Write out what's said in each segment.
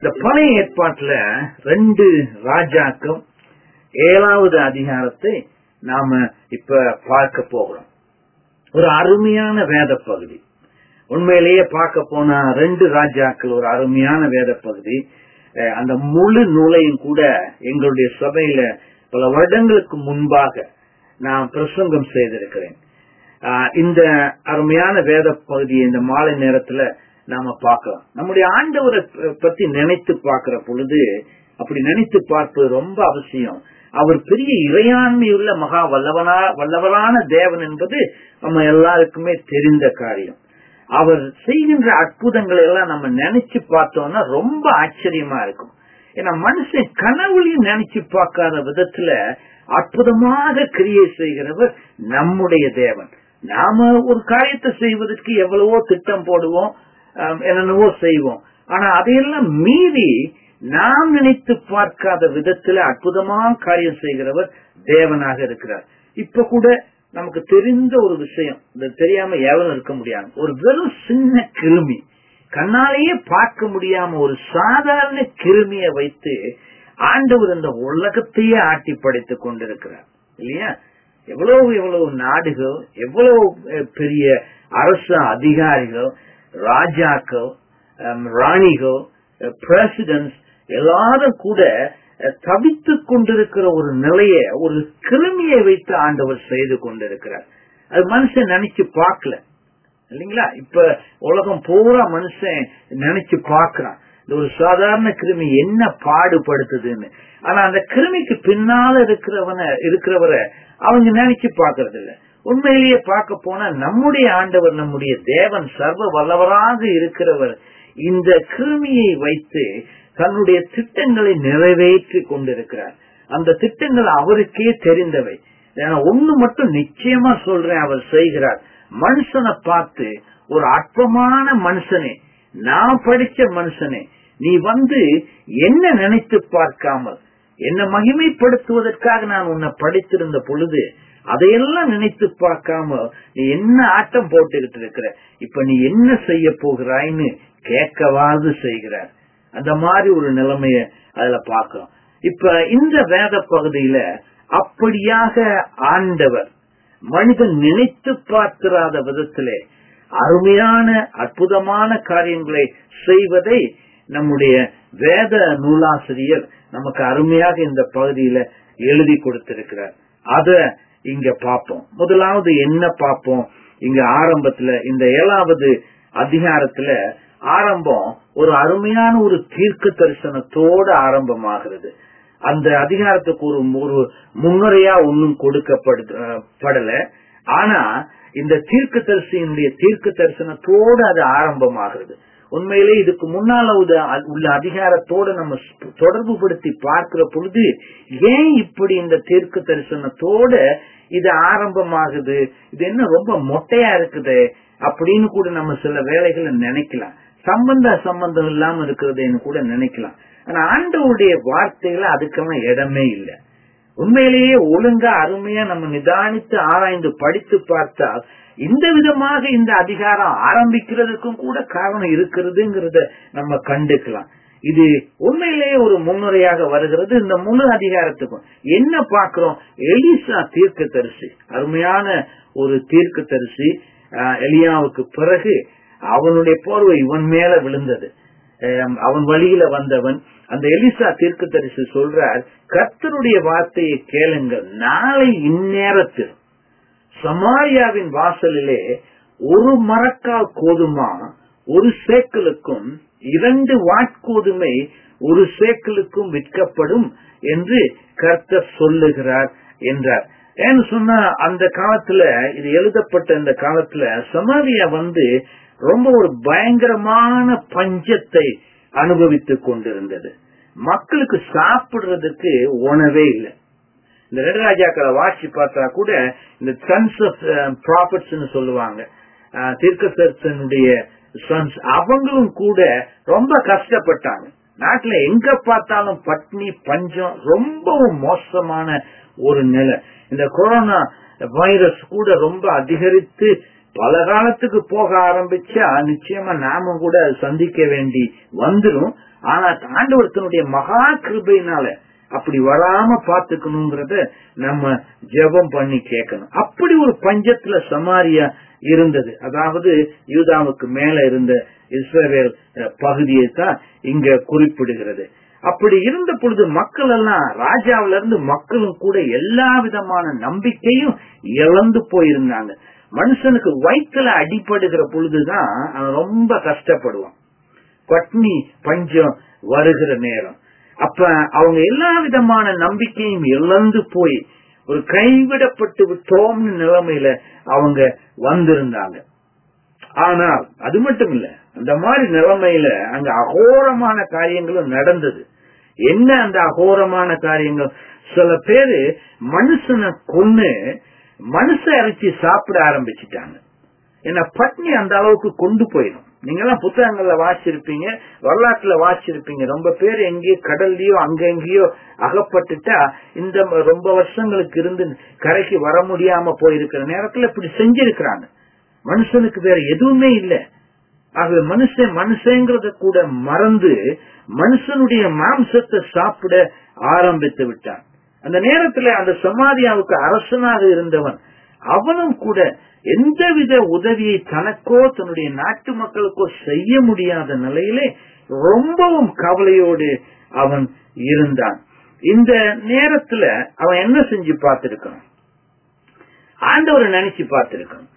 இந்த பழைய ஏற்பாட்டுல ரெண்டு ராஜாக்கள் ஏழாவது அதிகாரத்தை நாம இப்ப பார்க்க போகிறோம் ஒரு அருமையான வேத பகுதி உண்மையிலேயே பார்க்க போனா ரெண்டு ராஜாக்கள் ஒரு அருமையான வேத பகுதி அஹ் அந்த முழு நூலையும் கூட எங்களுடைய சபையில பல வருடங்களுக்கு முன்பாக நான் பிரசங்கம் செய்திருக்கிறேன் ஆஹ் இந்த அருமையான வேத பகுதியை இந்த மாலை நேரத்துல நாம பார்க்கலாம் நம்முடைய ஆண்டவரை ப- பத்தி நினைத்து பார்க்கிற பொழுது அப்படி நினைத்து பார்ப்பது ரொம்ப அவசியம் அவர் பெரிய இறையாண்மையுள்ள மகா வல்லவனா வல்லவரான தேவன் என்பது நம்ம எல்லாருக்குமே தெரிந்த காரியம் அவர் செய்கின்ற அற்புதங்களை எல்லாம் நம்ம நினைச்சு பார்த்தோம்னா ரொம்ப ஆச்சரியமா இருக்கும் ஏன்னா மனுஷன் கனவுலையும் நினைச்சு பார்க்காத விதத்துல அற்புதமாக கிரியை செய்கிறவர் நம்முடைய தேவன் நாம ஒரு காரியத்தை செய்வதற்கு எவ்வளவோ திட்டம் போடுவோம் ஆம், என்னென்னவோ செய்வோம் ஆனா அதையெல்லாம் மீறி நாம் நினைத்து பார்க்காத விதத்துல அற்புதமா காரியம் செய்கிறவர் தேவனாக இருக்கிறார் இப்ப கூட நமக்கு தெரிந்த ஒரு விஷயம் இது தெரியாம எவனும் இருக்க முடியாது ஒரு வெறும் சின்ன கிருமி கண்ணாலேயே பார்க்க முடியாம ஒரு சாதாரண கிருமியை வைத்து ஆண்டவர் இந்த உலகத்தையே ஆட்டி படைத்துக் கொண்டிருக்கிறார் இல்லையா எவ்வளவு எவ்வளவு நாடுகள் எவ்வளவு அஹ், பெரிய அரசு அதிகாரிகள் ராஜாக்கள் அம், ராணிகள் பிரசிடென்ட்ஸ் எல்லாரும் கூட அஹ், தவித்துக் கொண்டிருக்கிற ஒரு நிலையை ஒரு கிருமியை வைத்து ஆண்டவர் செய்து கொண்டிருக்கிறார் அது மனுஷன் நினைச்சு பார்க்கல இல்லைங்களா இப்ப உலகம் பூரா மனுஷன் நினைச்சு பார்க்கறான் இந்த ஒரு சாதாரண கிருமி என்ன பாடுபடுத்துதுன்னு ஆனா அந்த கிருமிக்கு பின்னால இருக்கிறவன இருக்கிறவரை அவங்க நினைச்சு பார்க்கறது இல்ல உண்மையிலேயே பார்க்க போனா நம்முடைய ஆண்டவர் நம்முடைய தேவன் சர்வ வல்லவராக இருக்கிறவர் இந்த கிருமியை வைத்து தன்னுடைய திட்டங்களை நிறைவேற்றி கொண்டிருக்கிறார் அந்த திட்டங்கள் அவருக்கே தெரிந்தவை ஏன்னா ஒண்ணு மட்டும் நிச்சயமா சொல்றேன் அவர் செய்கிறார் மனுஷனை பார்த்து ஒரு அற்பமான மனுஷனே நான் படிச்ச மனுஷனே நீ வந்து என்ன நினைத்து பார்க்காமல் என்ன மகிமைப்படுத்துவதற்காக நான் உன்னை படித்திருந்த பொழுது அதையெல்லாம் நினைத்து பார்க்காம நீ என்ன ஆட்டம் போட்டுக்கிட்டு இருக்கிற இப்ப நீ என்ன செய்ய போகிறாய்ன்னு கேட்கவாது செய்கிறார் அந்த மாதிரி ஒரு நிலைமைய அதுல பார்க்கிறோம் இப்ப இந்த வேத பகுதியில அப்படியாக ஆண்டவர் மனிதன் நினைத்து பார்த்திராத விதத்திலே அருமையான அற்புதமான காரியங்களை செய்வதை நம்முடைய வேத நூலாசிரியர் நமக்கு அருமையாக இந்த பகுதியில எழுதி கொடுத்திருக்கிறார் அத இங்க பார்ப்போம் முதலாவது என்ன பார்ப்போம் இங்க ஆரம்பத்துல இந்த ஏழாவது அதிகாரத்துல ஆரம்பம் ஒரு அருமையான ஒரு தீர்க்க தரிசனத்தோடு ஆரம்பமாகிறது அந்த அதிகாரத்துக்கு ஒரு ஒரு முன்னுரையா ஒன்னும் கொடுக்கப்படல ஆனா இந்த தீர்க்க தரிசனுடைய தீர்க்க தரிசனத்தோடு அது ஆரம்பமாகிறது உண்மையிலே இதுக்கு முன்னால உள்ள- உள்ள அதிகாரத்தோடு நம்ம ஸ்- தொடர்பு படுத்தி பார்க்கிற பொழுது ஏன் இப்படி இந்த தீர்க்க தரிசனத்தோட இது ஆரம்பமாகுது இது என்ன ரொம்ப மொட்டையா இருக்குது அப்படின்னு கூட நம்ம சில வேலைகளை நினைக்கலாம் சம்பந்த சம்பந்தம் இல்லாம இருக்கிறதுன்னு கூட நினைக்கலாம் ஆனா ஆண்டவருடைய வார்த்தையில அதுக்கெல்லாம் இடமே இல்லை உண்மையிலேயே ஒழுங்கா அருமையா நம்ம நிதானித்து ஆராய்ந்து படித்து பார்த்தால் இந்த விதமாக இந்த அதிகாரம் ஆரம்பிக்கிறதுக்கும் கூட காரணம் இருக்கிறதுங்கிறத நம்ம கண்டுக்கலாம் இது உண்மையிலேயே ஒரு முன்னுரையாக வருகிறது இந்த முழு அதிகாரத்துக்கும் என்ன பார்க்கிறோம் எலிசா தீர்க்க தரிசி அருமையான ஒரு தீர்க்க தரிசி எலியாவுக்கு பிறகு அவனுடைய போர்வை இவன் மேல விழுந்தது அஹ் அவன் வழியில வந்தவன் அந்த எலிசா தீர்க்க தரிசி சொல்றார் கர்த்தருடைய வார்த்தையை கேளுங்கள் நாளை இந்நேரத்தில் சமாரியாவின் வாசலிலே ஒரு மரக்கால் கோதுமா ஒரு சேக்கலுக்கும் இரண்டு வாட்கோதுமை ஒரு சேக்கலுக்கும் விற்கப்படும் என்று கர்த்தர் சொல்லுகிறார் என்றார் ஏன்னு சொன்னா அந்த காலத்துல இது எழுதப்பட்ட இந்த காலத்துல சமாரியா வந்து ரொம்ப ஒரு பயங்கரமான பஞ்சத்தை அனுபவித்துக் கொண்டிருந்தது மக்களுக்கு சாப்பிடுறதுக்கு உணவே இல்லை இந்த ரெண்டு ராஜாக்களை வாசி பார்த்தா கூட இந்த சன்ஸ் ஆஃப் ப்ராஃபிட்ஸ் சொல்லுவாங்க தீர்க்கசனுடைய சன்ஸ் அவங்களும் கூட ரொம்ப கஷ்டப்பட்டாங்க நாட்டுல எங்க பார்த்தாலும் பட்னி பஞ்சம் ரொம்பவும் மோசமான ஒரு நிலை இந்த கொரோனா வைரஸ் கூட ரொம்ப அதிகரித்து பல காலத்துக்கு போக ஆரம்பிச்சா நிச்சயமா நாம கூட அதை சந்திக்க வேண்டி வந்துடும் ஆனா ஆண்டவர் தன்னுடைய மகா கிருபையினால அப்படி வராம பாத்துக்கணுங்கிறத நம்ம ஜெபம் பண்ணி கேட்கணும் அப்படி ஒரு பஞ்சத்துல சமாரியா இருந்தது அதாவது யூதாவுக்கு மேல இருந்த இஸ்ரவேல் அஹ், பகுதியை தான் இங்க குறிப்பிடுகிறது அப்படி இருந்த பொழுது மக்கள் எல்லாம் ராஜாவில இருந்து மக்களும் கூட எல்லா விதமான நம்பிக்கையும் இழந்து போயிருந்தாங்க மனுஷனுக்கு வயிற்றுல அடிபடுகிற பொழுதுதான் அவன் ரொம்ப கஷ்டப்படுவான் பட்னி பஞ்சம் வருகிற நேரம் அப்ப அவங்க எல்லா விதமான நம்பிக்கையும் இழந்து போய் ஒரு கைவிடப்பட்டு விட்டோம்னு நிலைமையில அவங்க வந்திருந்தாங்க ஆனால் அது மட்டும் இல்ல அந்த மாதிரி நிலைமையில அங்க அகோரமான காரியங்களும் நடந்தது என்ன அந்த அகோரமான காரியங்கள் சில பேரு மனுஷனை கொன்னு மனுஷ இறைச்சி சாப்பிட ஆரம்பிச்சிட்டாங்க ஏன்னா பட்னி அந்த அளவுக்கு கொண்டு போயிடும் நீங்க எல்லாம் புத்தகங்கள்ல வாசிச்சிருப்பீங்க வரலாற்றுல வாசிச்சிருப்பீங்க ரொம்ப பேர் எங்கேயோ கடல்லயோ அங்க எங்கேயோ அகப்பட்டுட்டா இந்த ம- ரொம்ப வருஷங்களுக்கு இருந்து கரைக்கு வர முடியாம போயிருக்கிற நேரத்துல இப்படி செஞ்சிருக்கிறாங்க மனுஷனுக்கு வேற எதுவுமே இல்லை ஆகவே மனுஷன் மனுஷங்கிறத கூட மறந்து மனுஷனுடைய மாம்சத்தை சாப்பிட ஆரம்பித்து விட்டான் அந்த நேரத்துல அந்த சமாதியாவுக்கு அரசனாக இருந்தவன் அவனும் கூட எந்தவித உதவியை தனக்கோ தன்னுடைய நாட்டு மக்களுக்கோ செய்ய முடியாத நிலையிலே ரொம்பவும் கவலையோடு அவன் இருந்தான் இந்த நேரத்துல அவன் என்ன செஞ்சு பார்த்திருக்கான் ஆண்டவரை நினைச்சு பார்த்திருக்கான்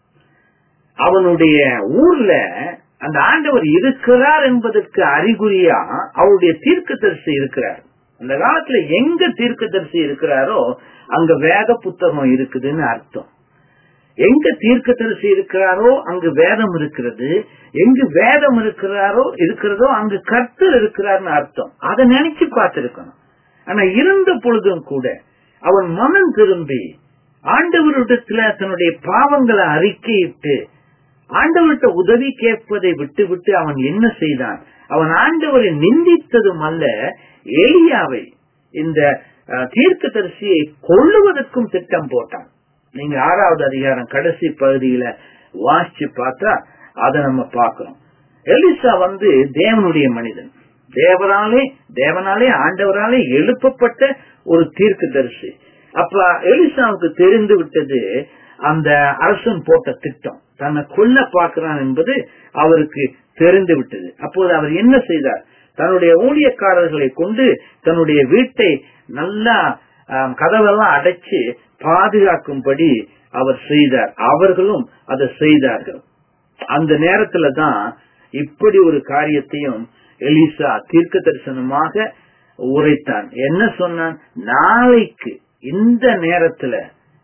அவனுடைய ஊர்ல அந்த ஆண்டவர் இருக்கிறார் என்பதற்கு அறிகுறியா அவருடைய தீர்க்கதரிசி இருக்கிறார் அந்த காலத்துல எங்க தீர்க்கதரிசி இருக்கிறாரோ அங்க வேத புத்தகம் இருக்குதுன்னு அர்த்தம் எங்க தீர்க்கதரிசி இருக்கிறாரோ அங்கு வேதம் இருக்கிறது எங்கு வேதம் இருக்கிறாரோ இருக்கிறதோ அங்கு கர்த்தர் இருக்கிறார்னு அர்த்தம் அதை நினைச்சு பார்த்திருக்கணும் ஆனா இருந்த பொழுதும் கூட அவன் மனம் திரும்பி ஆண்டவரிடத்துல தன்னுடைய பாவங்களை அறிக்கையிட்டு ஆண்டவர்கிட்ட உதவி கேட்பதை விட்டு விட்டு அவன் என்ன செய்தான் அவன் ஆண்டவரை நிந்தித்ததும் அல்ல எலியாவை இந்த அஹ், தீர்க்கதரிசியை கொள்ளுவதற்கும் திட்டம் போட்டான் நீங்க ஆறாவது அதிகாரம் கடைசி பகுதியில வாசிச்சு பார்த்தா அதை நம்ம பார்க்கிறோம் எலிசா வந்து தேவனுடைய மனிதன் தேவராலே தேவனாலே ஆண்டவராலே எழுப்பப்பட்ட ஒரு தீர்க்கதரிசி அப்ப எலிசாவுக்கு தெரிந்து விட்டது அந்த அரசன் போட்ட திட்டம் தன்னை கொல்ல பார்க்கிறான் என்பது அவருக்கு தெரிந்து விட்டது அப்போது அவர் என்ன செய்தார் தன்னுடைய ஊழியக்காரர்களை கொண்டு தன்னுடைய வீட்டை நல்லா ஆம், கதவெல்லாம் அடைச்சு பாதுகாக்கும்படி அவர் செய்தார் அவர்களும் அதை செய்தார்கள் அந்த நேரத்துல தான் இப்படி ஒரு காரியத்தையும் எலிசா தீர்க்க தரிசனமாக உரைத்தான் என்ன சொன்னான் நாளைக்கு இந்த நேரத்துல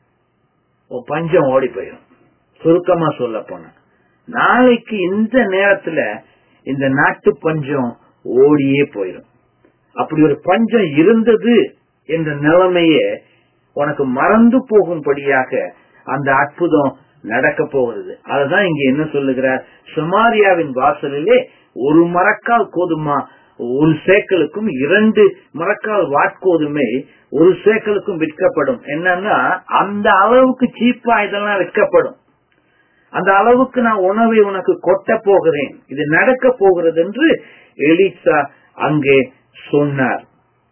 ஒரு பஞ்சம் ஓடி போயிடும் சுருக்கமா சொல்ல போனா நாளைக்கு இந்த நேரத்துல இந்த நாட்டு பஞ்சம் ஓடியே போயிடும் அப்படி ஒரு பஞ்சம் இருந்தது என்ற நிலைமையே உனக்கு மறந்து போகும்படியாக அந்த அற்புதம் நடக்க போகிறது அதுதான் இங்க என்ன சொல்லுகிறார் சுமாரியாவின் வாசலிலே ஒரு மரக்கால் கோதுமா ஒரு சேக்கலுக்கும் இரண்டு மரக்கால் வாட்கோதுமை ஒரு சேக்கலுக்கும் விற்கப்படும் என்னன்னா அந்த அளவுக்கு சீப்பா இதெல்லாம் விற்கப்படும் அந்த அளவுக்கு நான் உணவை உனக்கு கொட்ட போகிறேன் இது நடக்க போகிறது என்று எலிசா அங்கே சொன்னார்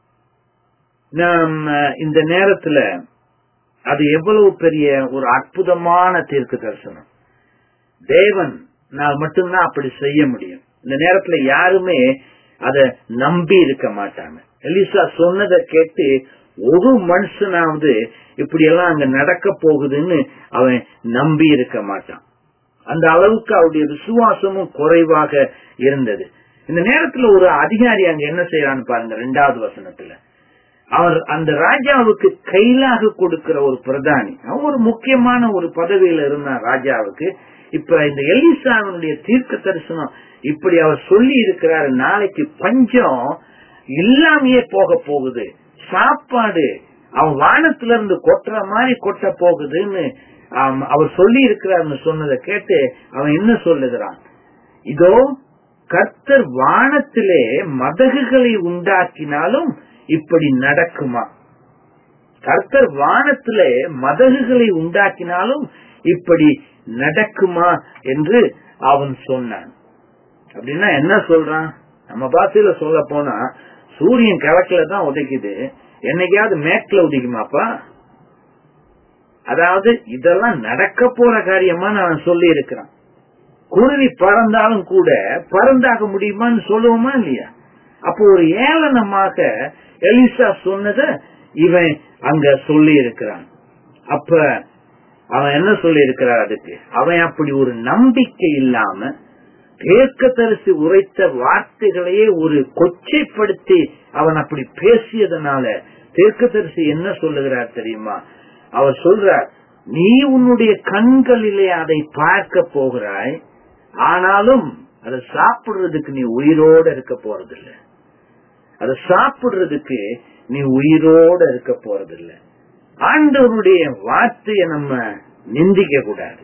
நாம் அஹ், இந்த நேரத்துல அது எவ்வளவு பெரிய ஒரு அற்புதமான தீர்க்க தரிசனம் தேவன் நான் மட்டும்தான் அப்படி செய்ய முடியும் இந்த நேரத்துல யாருமே அத நம்பி இருக்க மாட்டாங்க எலிசா சொன்னதை கேட்டு ஒரு மனுஷனாவது இப்படி எல்லாம் அங்க நடக்க போகுதுன்னு அவன் நம்பி இருக்க மாட்டான் அந்த அளவுக்கு அவருடைய விசுவாசமும் குறைவாக இருந்தது இந்த நேரத்துல ஒரு அதிகாரி அங்க என்ன செய்யறான்னு பாருங்க ரெண்டாவது வசனத்துல அவர் அந்த ராஜாவுக்கு கையிலாக கொடுக்கிற ஒரு பிரதானி அவன் ஒரு முக்கியமான ஒரு பதவியில இருந்தான் ராஜாவுக்கு இப்ப இந்த எலிசாவினுடைய தீர்க்க தரிசனம் இப்படி அவர் சொல்லி இருக்கிறாரு நாளைக்கு பஞ்சம் இல்லாமையே போக போகுது சாப்பாடு அவன் வானத்துல இருந்து கொட்டுற மாதிரி கொட்ட போகுதுன்னு ஆம், அவர் சொல்லி இருக்கிறார்னு சொன்னதை கேட்டு அவன் என்ன சொல்லுகிறான் இதோ கர்த்தர் வானத்திலே மதகுகளை உண்டாக்கினாலும் இப்படி நடக்குமா கர்த்தர் வானத்திலே மதகுகளை உண்டாக்கினாலும் இப்படி நடக்குமா என்று அவன் சொன்னான் அப்படின்னா என்ன சொல்றான் நம்ம பாஷையில சொல்ல போனா சூரியன் கிழக்குல தான் உதைக்குது என்னைக்காவது மேற்குல உதிக்குமாப்பா அதாவது இதெல்லாம் நடக்க போற காரியமா நான் சொல்லி இருக்கிறான் குருவி பறந்தாலும் கூட பறந்தாக முடியுமான்னு சொல்லுவோமா இல்லையா அப்போ ஒரு ஏளனமாக எலிசா சொன்னத இவன் அங்க சொல்லி இருக்கிறான் அப்ப அவன் என்ன சொல்லி இருக்கிறான் அதுக்கு அவன் அப்படி ஒரு நம்பிக்கை இல்லாம தீர்க்கதரிசி உரைத்த வார்த்தைகளையே ஒரு கொச்சைப்படுத்தி அவன் அப்படி பேசியதனால தீர்க்கதரிசி என்ன சொல்லுகிறார் தெரியுமா அவர் சொல்றார் நீ உன்னுடைய கண்களிலே அதை பார்க்க போகிறாய் ஆனாலும் அதை சாப்பிடுறதுக்கு நீ உயிரோட இருக்க போறதில்லை அதை சாப்பிடுறதுக்கு நீ உயிரோட இருக்க போறதில்லை ஆண்டவருடைய வார்த்தையை நம்ம நிந்திக்க கூடாது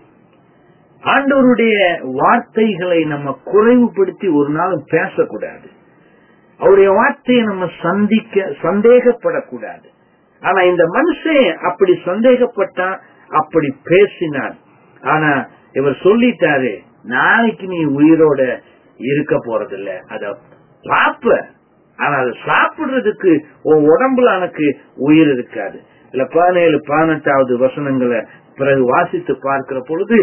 ஆண்டவருடைய வார்த்தைகளை நம்ம குறைவுபடுத்தி ஒரு நாளும் பேசக்கூடாது அவருடைய வார்த்தையை நம்ம சந்திக்க சந்தேகப்படக்கூடாது ஆனா இந்த மனுஷன் அப்படி சந்தேகப்பட்டான் அப்படி பேசினான் ஆனா இவர் சொல்லிட்டாரு நாளைக்கு நீ உயிரோட இருக்க போறதில்ல அத பாப்ப ஆனா அதை சாப்பிடுறதுக்கு உன் உடம்புல எனக்கு உயிர் இருக்காது இல்ல பதினேழு பதினெட்டாவது வசனங்களை பிறகு வாசித்து பார்க்கிற பொழுது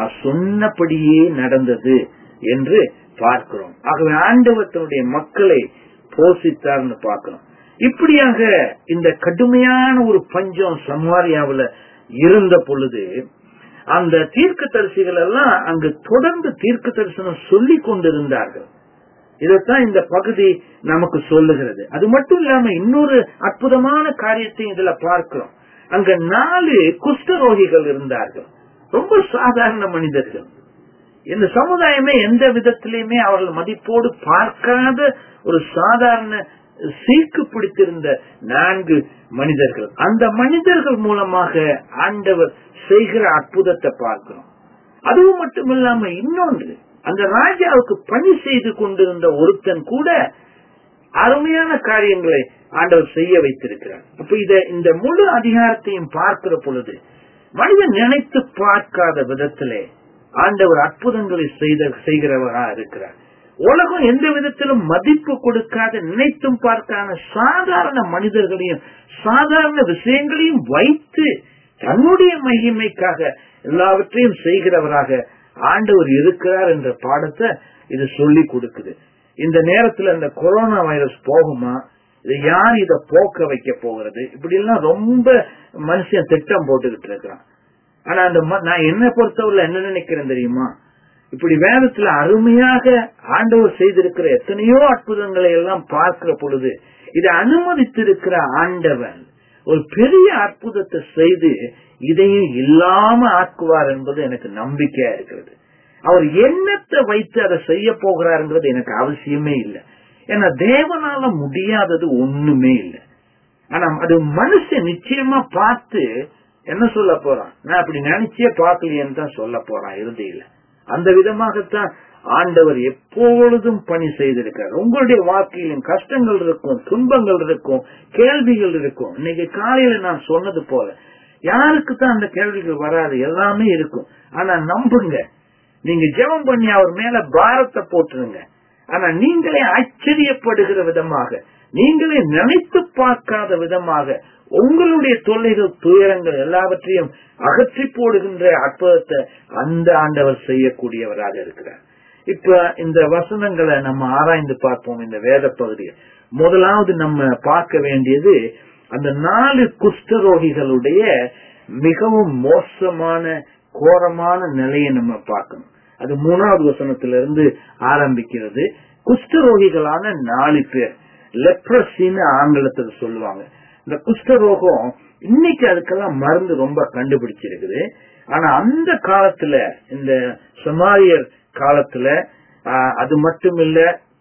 சொன்னபடியே நடந்தது என்று பார்க்கிறோம் ஆகவே ஆண்டவர் தன்னுடைய மக்களை போஷித்தார்னு பார்க்கிறோம் இப்படியாக இந்த கடுமையான ஒரு பஞ்சம் சமாரியாவில் இருந்த பொழுது அந்த தீர்க்க தரிசிகள் எல்லாம் அங்கு தொடர்ந்து தீர்க்க தரிசனம் சொல்லி கொண்டிருந்தார்கள் இதைத்தான் இந்த பகுதி நமக்கு சொல்லுகிறது அது மட்டும் இல்லாம இன்னொரு அற்புதமான காரியத்தையும் இதுல பார்க்கிறோம் அங்க நாலு குஷ்டரோகிகள் இருந்தார்கள் ரொம்ப சாதாரண மனிதர்கள் இந்த சமுதாயமே எந்த விதத்திலையுமே அவர்கள் மதிப்போடு பார்க்காத ஒரு சாதாரண சீக்கு பிடித்திருந்த நான்கு மனிதர்கள் அந்த மனிதர்கள் மூலமாக ஆண்டவர் செய்கிற அற்புதத்தை பார்க்கிறோம் அதுவும் மட்டுமில்லாம இன்னொன்று அந்த ராஜாவுக்கு பணி செய்து கொண்டிருந்த ஒருத்தன் கூட அருமையான காரியங்களை ஆண்டவர் செய்ய வைத்திருக்கிறார் அப்ப இத இந்த முழு அதிகாரத்தையும் பார்க்கிற பொழுது மனிதன் நினைத்து பார்க்காத விதத்திலே ஆண்டவர் அற்புதங்களை செய்த செய்கிறவரா இருக்கிறார் உலகம் எந்த விதத்திலும் மதிப்பு கொடுக்காத நினைத்தும் பார்க்காத சாதாரண மனிதர்களையும் சாதாரண விஷயங்களையும் வைத்து தன்னுடைய மகிமைக்காக எல்லாவற்றையும் செய்கிறவராக ஆண்டவர் இருக்கிறார் என்ற பாடத்தை இது சொல்லி கொடுக்குது இந்த நேரத்துல இந்த கொரோனா வைரஸ் போகுமா இது யார் இத போக்க வைக்க போகிறது இப்படி எல்லாம் ரொம்ப மனுஷன் திட்டம் போட்டுக்கிட்டு இருக்கிறான் ஆனா அந்த நான் என்ன பொறுத்தவரை என்ன நினைக்கிறேன் தெரியுமா இப்படி வேதத்துல அருமையாக ஆண்டவர் செய்திருக்கிற எத்தனையோ அற்புதங்களை எல்லாம் பார்க்கிற பொழுது இதை அனுமதித்திருக்கிற ஆண்டவன் ஒரு பெரிய அற்புதத்தை செய்து இதையும் இல்லாம ஆக்குவார் என்பது எனக்கு நம்பிக்கையா இருக்கிறது அவர் எண்ணத்தை வைத்து அதை செய்ய போகிறாருங்கிறது எனக்கு அவசியமே இல்லை ஏன்னா தேவனால முடியாதது ஒண்ணுமே இல்லை ஆனா அது மனுஷன் நிச்சயமா பார்த்து என்ன சொல்ல போறான் நான் அப்படி நினைச்சே பார்க்கலையேன்னு தான் சொல்ல போறான் இறுதியில அந்த விதமாகத்தான் ஆண்டவர் எப்பொழுதும் பணி செய்திருக்கார் உங்களுடைய வாழ்க்கையிலும் கஷ்டங்கள் இருக்கும் துன்பங்கள் இருக்கும் கேள்விகள் இருக்கும் இன்னைக்கு காலையில நான் சொன்னது போல யாருக்கு தான் அந்த கேள்விகள் வராது எல்லாமே இருக்கும் ஆனா நம்புங்க நீங்க ஜெபம் பண்ணி அவர் மேல பாரத்தை போட்டுருங்க ஆனா நீங்களே ஆச்சரியப்படுகிற விதமாக நீங்களே நினைத்து பார்க்காத விதமாக உங்களுடைய தொல்லைகள் துயரங்கள் எல்லாவற்றையும் அகற்றி போடுகின்ற அற்புதத்தை அந்த ஆண்டவர் செய்யக்கூடியவராக இருக்கிறார் இப்ப இந்த வசனங்களை நம்ம ஆராய்ந்து பார்ப்போம் இந்த வேத பகுதியை முதலாவது நம்ம பார்க்க வேண்டியது அந்த நாலு குஷ்டரோகிகளுடைய மிகவும் மோசமான கோரமான நிலையை நம்ம பார்க்கணும் அது மூணாவது வசனத்திலிருந்து ஆரம்பிக்கிறது குஷ்டரோகிகளான நாலு பேர் லெப்ரஸின்னு ஆங்கிலத்தில் சொல்லுவாங்க இந்த குஷ்டரோகம் இன்னைக்கு அதுக்கெல்லாம் மருந்து ரொம்ப கண்டுபிடிச்சிருக்குது ஆனா அந்த காலத்துல இந்த சமாரியர் காலத்துல அது மட்டும் இல்ல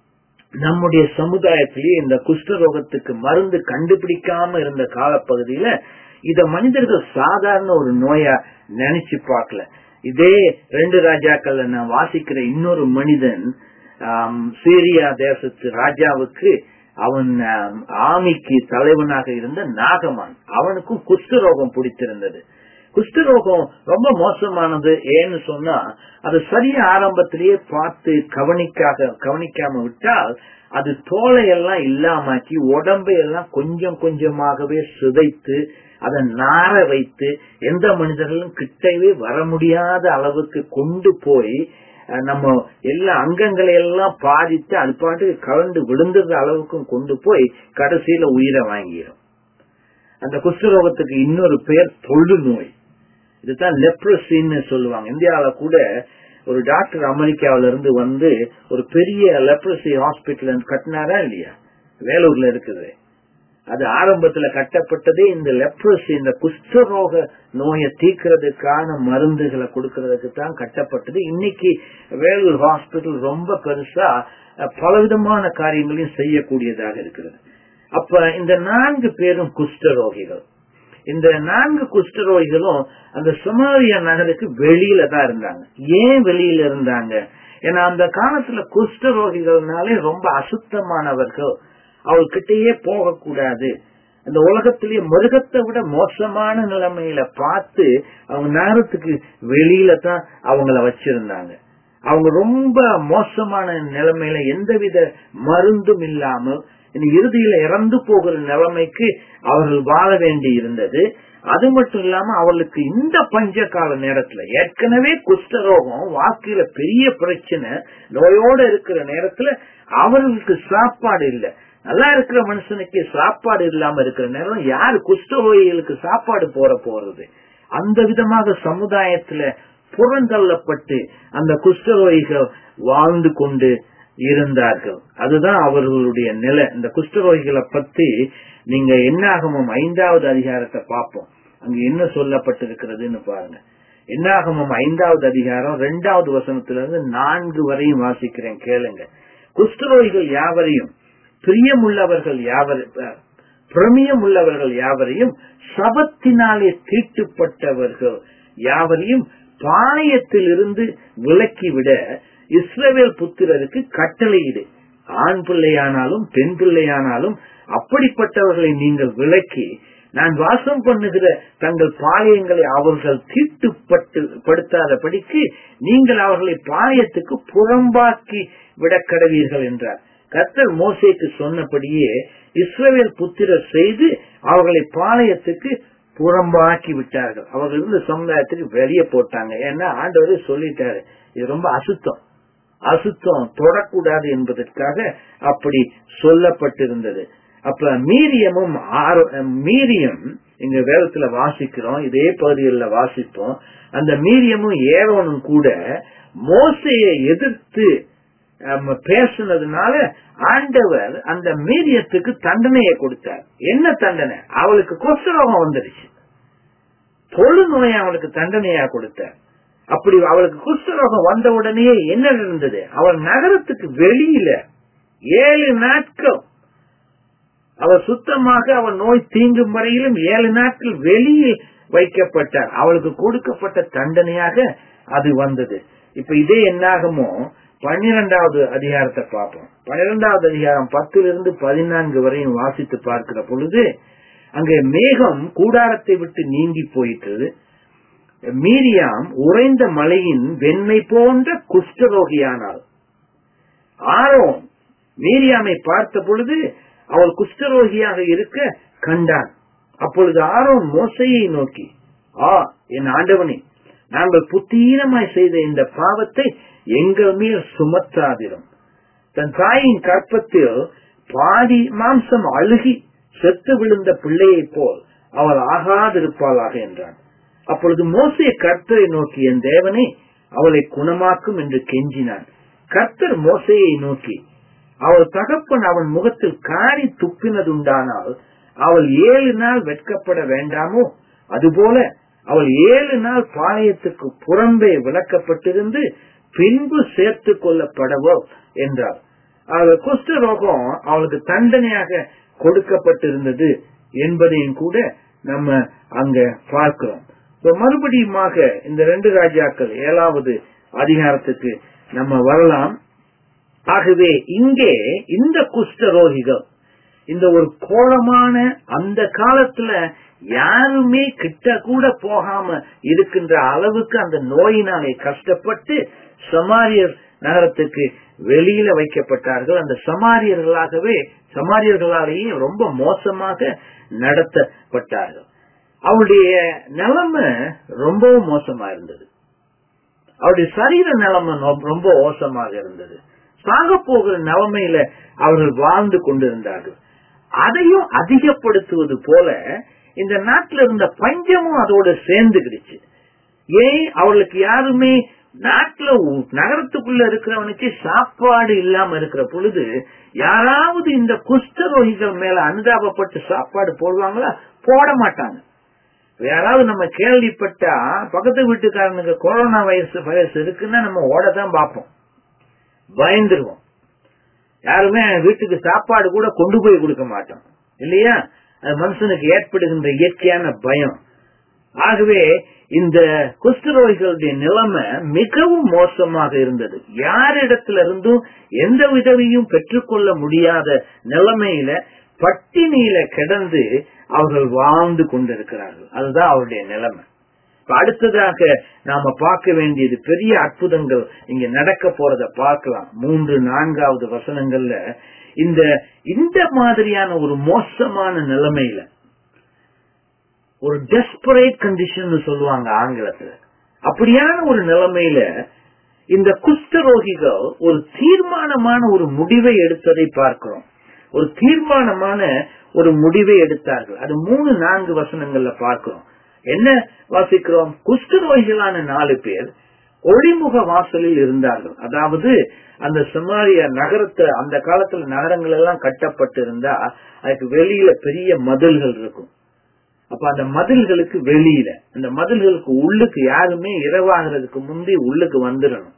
நம்முடைய சமுதாயத்திலேயே இந்த குஷ்டரோகத்துக்கு மருந்து கண்டுபிடிக்காம இருந்த காலப்பகுதியில இத மனிதர்கள் சாதாரண ஒரு நோயா நினைச்சு பார்க்கல இதே ரெண்டு ராஜாக்கள் நான் வாசிக்கிற இன்னொரு மனிதன் சீரியா தேசத்து ராஜாவுக்கு அவன் ஆமிக்கு தலைவனாக இருந்த நாகமான் அவனுக்கும் குஷ்டரோகம் பிடித்திருந்தது குஷ்டரோகம் ரொம்ப மோசமானது ஏன்னு சொன்னா அது சரியா ஆரம்பத்திலேயே பார்த்து கவனிக்காக கவனிக்காம விட்டால் அது தோலையெல்லாம் இல்லாமாக்கி உடம்பை எல்லாம் கொஞ்சம் கொஞ்சமாகவே சிதைத்து அதை நார வைத்து எந்த மனிதர்களும் கிட்டவே வர முடியாத அளவுக்கு கொண்டு போய் அஹ், நம்ம எல்லா அங்கங்களை எல்லாம் பாதித்து அது பாட்டுக்கு கலந்து விழுந்துற அளவுக்கும் கொண்டு போய் கடைசியில உயிரை வாங்கிடும் அந்த குஷ்டரோகத்துக்கு இன்னொரு பெயர் தொழு நோய் இதுதான் லெப்ரசின்னு சொல்லுவாங்க இந்தியாவில கூட ஒரு டாக்டர் அமெரிக்காவில இருந்து வந்து ஒரு பெரிய லெப்ரசி ஹாஸ்பிட்டல் கட்டினாரா இல்லையா வேலூர்ல இருக்குது அது ஆரம்பத்துல கட்டப்பட்டதே இந்த லெப்ரசி இந்த குஷ்டரோக நோயை தீர்க்கிறதுக்கான மருந்துகளை கொடுக்கறதுக்கு தான் கட்டப்பட்டது இன்னைக்கு வேலூர் ஹாஸ்பிட்டல் ரொம்ப பெருசா அஹ், பலவிதமான காரியங்களையும் செய்யக்கூடியதாக இருக்கிறது அப்ப இந்த நான்கு பேரும் குஷ்டரோகிகள் இந்த நான்கு குஷ்டரோகிகளும் அந்த சுமாரியா நகருக்கு வெளியில தான் இருந்தாங்க ஏன் வெளியில இருந்தாங்க ஏன்னா அந்த காலத்துல குஷ்டரோகிகள்னாலே ரொம்ப அசுத்தமானவர்கள் அவர்கிட்டயே போகக்கூடாது அந்த உலகத்திலேயே மிருகத்தை விட மோசமான நிலைமையில பார்த்து அவங்க நகரத்துக்கு வெளியில தான் அவங்கள வச்சிருந்தாங்க அவங்க ரொம்ப மோசமான நிலைமையில எந்தவித மருந்தும் இல்லாமல் இனி இறுதியில இறந்து போகிற நிலைமைக்கு அவர்கள் வாழ வேண்டி இருந்தது அது மட்டும் இல்லாம அவர்களுக்கு இந்த பஞ்ச கால நேரத்துல ஏற்கனவே குஷ்டரோகம் வாக்கில பெரிய பிரச்சனை நோயோட இருக்கிற நேரத்துல அவர்களுக்கு சாப்பாடு இல்லை நல்லா இருக்கிற மனுஷனுக்கு சாப்பாடு இல்லாம இருக்கிற நேரம் யாரு குஷ்டரோகிகளுக்கு சாப்பாடு போற போறது அந்த விதமாக சமுதாயத்துல புறந்தள்ளப்பட்டு அந்த குஷ்டரோகிகள் வாழ்ந்து கொண்டு இருந்தார்கள் அதுதான் அவர்களுடைய நிலை இந்த குஷ்டரோகிகளை பத்தி நீங்க என்னாகமும் ஐந்தாவது அதிகாரத்தை பார்ப்போம் அங்க என்ன சொல்லப்பட்டிருக்கிறதுன்னு பாருங்க என்னாகமும் ஐந்தாவது அதிகாரம் இரண்டாவது வசனத்திலிருந்து நான்கு வரையும் வாசிக்கிறேன் கேளுங்க குஷ்டரோகிகள் யாவரையும் பிரியமுள்ளவர்கள் யாவர் பிரமியமுள்ளவர்கள் யாவரையும் சபத்தினாலே தீட்டுப்பட்டவர்கள் யாவரையும் பாளையத்திலிருந்து விலக்கிவிட இஸ்ரவேல் புத்திரருக்கு கட்டளையிடு ஆண் பிள்ளையானாலும் பெண் பிள்ளையானாலும் அப்படிப்பட்டவர்களை நீங்கள் விலக்கி நான் வாசம் பண்ணுகிற தங்கள் பாளையங்களை அவர்கள் தீட்டுப்பட்டு படுத்தாதபடிக்கு நீங்கள் அவர்களை பாளையத்துக்கு புறம்பாக்கி விடக்கடவீர்கள் என்றார் கர்த்தர் மோசேக்கு சொன்னபடியே இஸ்ரவேல் புத்திரர் செய்து அவர்களை பாளையத்துக்கு புறம்பாக்கி விட்டார்கள் அவர்கள் இருந்த சமுதாயத்துக்கு வெளியே போட்டாங்க ஏன்னா ஆண்டவரே சொல்லிட்டாரு இது ரொம்ப அசுத்தம் அசுத்தம் தொடக்கூடாது என்பதற்காக அப்படி சொல்லப்பட்டிருந்தது அப்ப மீரியமும் ஆரோ- மீரியம் எங்க வேதத்துல வாசிக்கிறோம் இதே பகுதிகளில் வாசிப்போம் அந்த மீரியமும் ஏரோனும் கூட மோசையை எதிர்த்து நம்ம பேசுனதுனால ஆண்டவர் அந்த மீரியத்துக்கு தண்டனையை கொடுத்தார் என்ன தண்டனை அவளுக்கு கொசுரோகம் வந்துடுச்சு தொழுநோயை அவளுக்கு தண்டனையா கொடுத்தார் அப்படி அவளுக்கு குஷ்டரோகம் வந்த உடனே என்ன நடந்தது அவள் நகரத்துக்கு வெளியில ஏழு நாட்கள் அவள் சுத்தமாக அவள் நோய் தீங்கும் வரையிலும் ஏழு நாட்கள் வெளியில் வைக்கப்பட்டார் அவளுக்கு கொடுக்கப்பட்ட தண்டனையாக அது வந்தது இப்ப இதே என்னாகுமோ பன்னிரெண்டாவது அதிகாரத்தை பார்ப்போம் பன்னிரெண்டாவது அதிகாரம் பத்திலிருந்து பதினான்கு வரையும் வாசித்து பார்க்கிற பொழுது அங்கே மேகம் கூடாரத்தை விட்டு நீங்கி போயிற்று மீரியாம் உறைந்த மலையின் வெண்மை போன்ற குஷ்டரோகியானாள் ஆரோன் மீரியாமை பார்த்த பொழுது அவள் குஷ்டரோகியாக இருக்க கண்டான் அப்பொழுது ஆரோன் மோசையை நோக்கி ஆ என் ஆண்டவனே நாங்கள் புத்தீனமாய் செய்த இந்த பாவத்தை எங்கள் மேல் சுமத்தாதிரும் தன் தாயின் கற்பத்தில் பாதி மாம்சம் அழுகி செத்து விழுந்த பிள்ளையைப் போல் அவள் ஆகாதிருப்பாளாக என்றான் அப்பொழுது மோசே கர்த்தரை நோக்கி என் தேவனே அவளை குணமாக்கும் என்று கெஞ்சினான் கர்த்தர் மோசையை நோக்கி அவள் தகப்பன் அவன் முகத்தில் காரி துப்பினதுண்டானால் அவள் ஏழு நாள் வெட்கப்பட வேண்டாமோ அதுபோல அவள் ஏழு நாள் பாளையத்துக்கு புறம்பே விளக்கப்பட்டிருந்து பின்பு சேர்த்து கொள்ளப்படவோ என்றார் அவள் குஷ்ட ரோகம் அவளுக்கு தண்டனையாக கொடுக்கப்பட்டிருந்தது என்பதையும் கூட நம்ம அங்க பார்க்கிறோம் இப்ப மறுபடியுமாக இந்த ரெண்டு ராஜாக்கள் ஏழாவது அதிகாரத்துக்கு நம்ம வரலாம் ஆகவே இங்கே இந்த குஷ்டரோகிகள் இந்த ஒரு கோலமான அந்த காலத்துல யாருமே கிட்ட கூட போகாம இருக்கின்ற அளவுக்கு அந்த நோயினாலே கஷ்டப்பட்டு சமாரியர் நகரத்துக்கு வெளியில வைக்கப்பட்டார்கள் அந்த சமாரியர்களாகவே சமாரியர்களாலேயே ரொம்ப மோசமாக நடத்தப்பட்டார்கள் அவருடைய நிலைமை ரொம்பவும் மோசமா இருந்தது அவருடைய சரீர நிலைமை ரொம்ப மோசமாக இருந்தது சாக போகிற நிலைமையில அவர்கள் வாழ்ந்து கொண்டிருந்தார்கள் அதையும் அதிகப்படுத்துவது போல இந்த நாட்டில் இருந்த பஞ்சமும் அதோட சேர்ந்துக்கிடுச்சு ஏன் அவர்களுக்கு யாருமே நாட்டுல நகரத்துக்குள்ள இருக்கிறவனுக்கு சாப்பாடு இல்லாம இருக்கிற பொழுது யாராவது இந்த குஷ்டரோகிகள் மேல அனுதாபப்பட்டு சாப்பாடு போடுவாங்களா போட மாட்டாங்க யாராவது நம்ம கேள்விப்பட்டா பக்கத்து வீட்டுக்காரனுக்கு கொரோனா வைரஸ் வைரஸ் இருக்குன்னா நம்ம ஓடதான் பார்ப்போம் பயந்துருவோம் யாருமே வீட்டுக்கு சாப்பாடு கூட கொண்டு போய் கொடுக்க மாட்டோம் இல்லையா அது மனுஷனுக்கு ஏற்படுகின்ற இயற்கையான பயம் ஆகவே இந்த குஷ்டரோகிகளுடைய நிலைமை மிகவும் மோசமாக இருந்தது யாரிடத்துல இருந்தும் எந்த உதவியும் பெற்றுக்கொள்ள முடியாத நிலைமையில பட்டினியில கிடந்து அவர்கள் வாழ்ந்து கொண்டிருக்கிறார்கள் அதுதான் அவருடைய நிலைமை அடுத்ததாக நாம பார்க்க வேண்டியது பெரிய அற்புதங்கள் இங்க நடக்க போறத பார்க்கலாம் மூன்று நான்காவது வசனங்கள்ல இந்த இந்த மாதிரியான ஒரு மோசமான நிலைமையில ஒரு டெஸ்பரேட் கண்டிஷன் சொல்லுவாங்க ஆங்கிலத்துல அப்படியான ஒரு நிலைமையில இந்த குஷ்டரோகிகள் ஒரு தீர்மானமான ஒரு முடிவை எடுத்ததை பார்க்கிறோம் ஒரு தீர்மானமான ஒரு முடிவை எடுத்தார்கள் அது மூணு நான்கு வசனங்கள்ல பார்க்கிறோம் என்ன வாசிக்கிறோம் குஷ்டரோகிகளான நாலு பேர் ஒளிமுக வாசலில் இருந்தார்கள் அதாவது அந்த சமாரிய நகரத்தை அந்த காலத்துல நகரங்கள் எல்லாம் கட்டப்பட்டு இருந்தா அதுக்கு வெளியில பெரிய மதில்கள் இருக்கும் அப்ப அந்த மதில்களுக்கு வெளியில அந்த மதில்களுக்கு உள்ளுக்கு யாருமே இரவாகிறதுக்கு முந்தி உள்ளுக்கு வந்துடணும்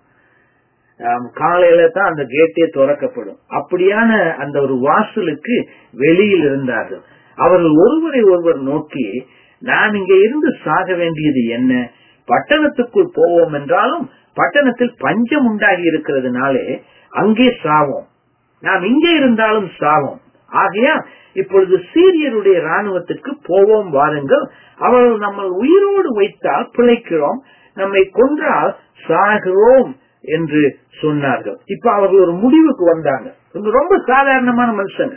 காலையில தான் அந்த கேட்டே திறக்கப்படும் அப்படியான அந்த ஒரு வாசலுக்கு வெளியில் இருந்தார்கள் அவர்கள் ஒருவரை ஒருவர் நோக்கி நான் இங்க இருந்து சாக வேண்டியது என்ன பட்டணத்துக்குள் போவோம் என்றாலும் பட்டணத்தில் பஞ்சம் உண்டாகி இருக்கிறதுனாலே அங்கே சாவோம் நாம் இங்கே இருந்தாலும் சாவோம் ஆகையா இப்பொழுது சீரியருடைய ராணுவத்திற்கு போவோம் வாருங்கள் அவர்கள் நம்ம உயிரோடு வைத்தால் பிழைக்கிறோம் நம்மை கொன்றால் சாகிறோம் என்று சொன்னார்கள் இப்ப அவர்கள் ஒரு முடிவுக்கு வந்தாங்க இவங்க ரொம்ப சாதாரணமான மனுஷங்க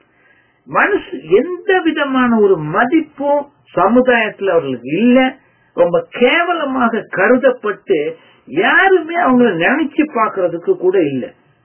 மனசு எந்த விதமான ஒரு மதிப்பும் சமுதாயத்துல அவர்களுக்கு இல்ல ரொம்ப கேவலமாக கருதப்பட்டு யாருமே அவங்கள நினைச்சு பாக்குறதுக்கு கூட இல்ல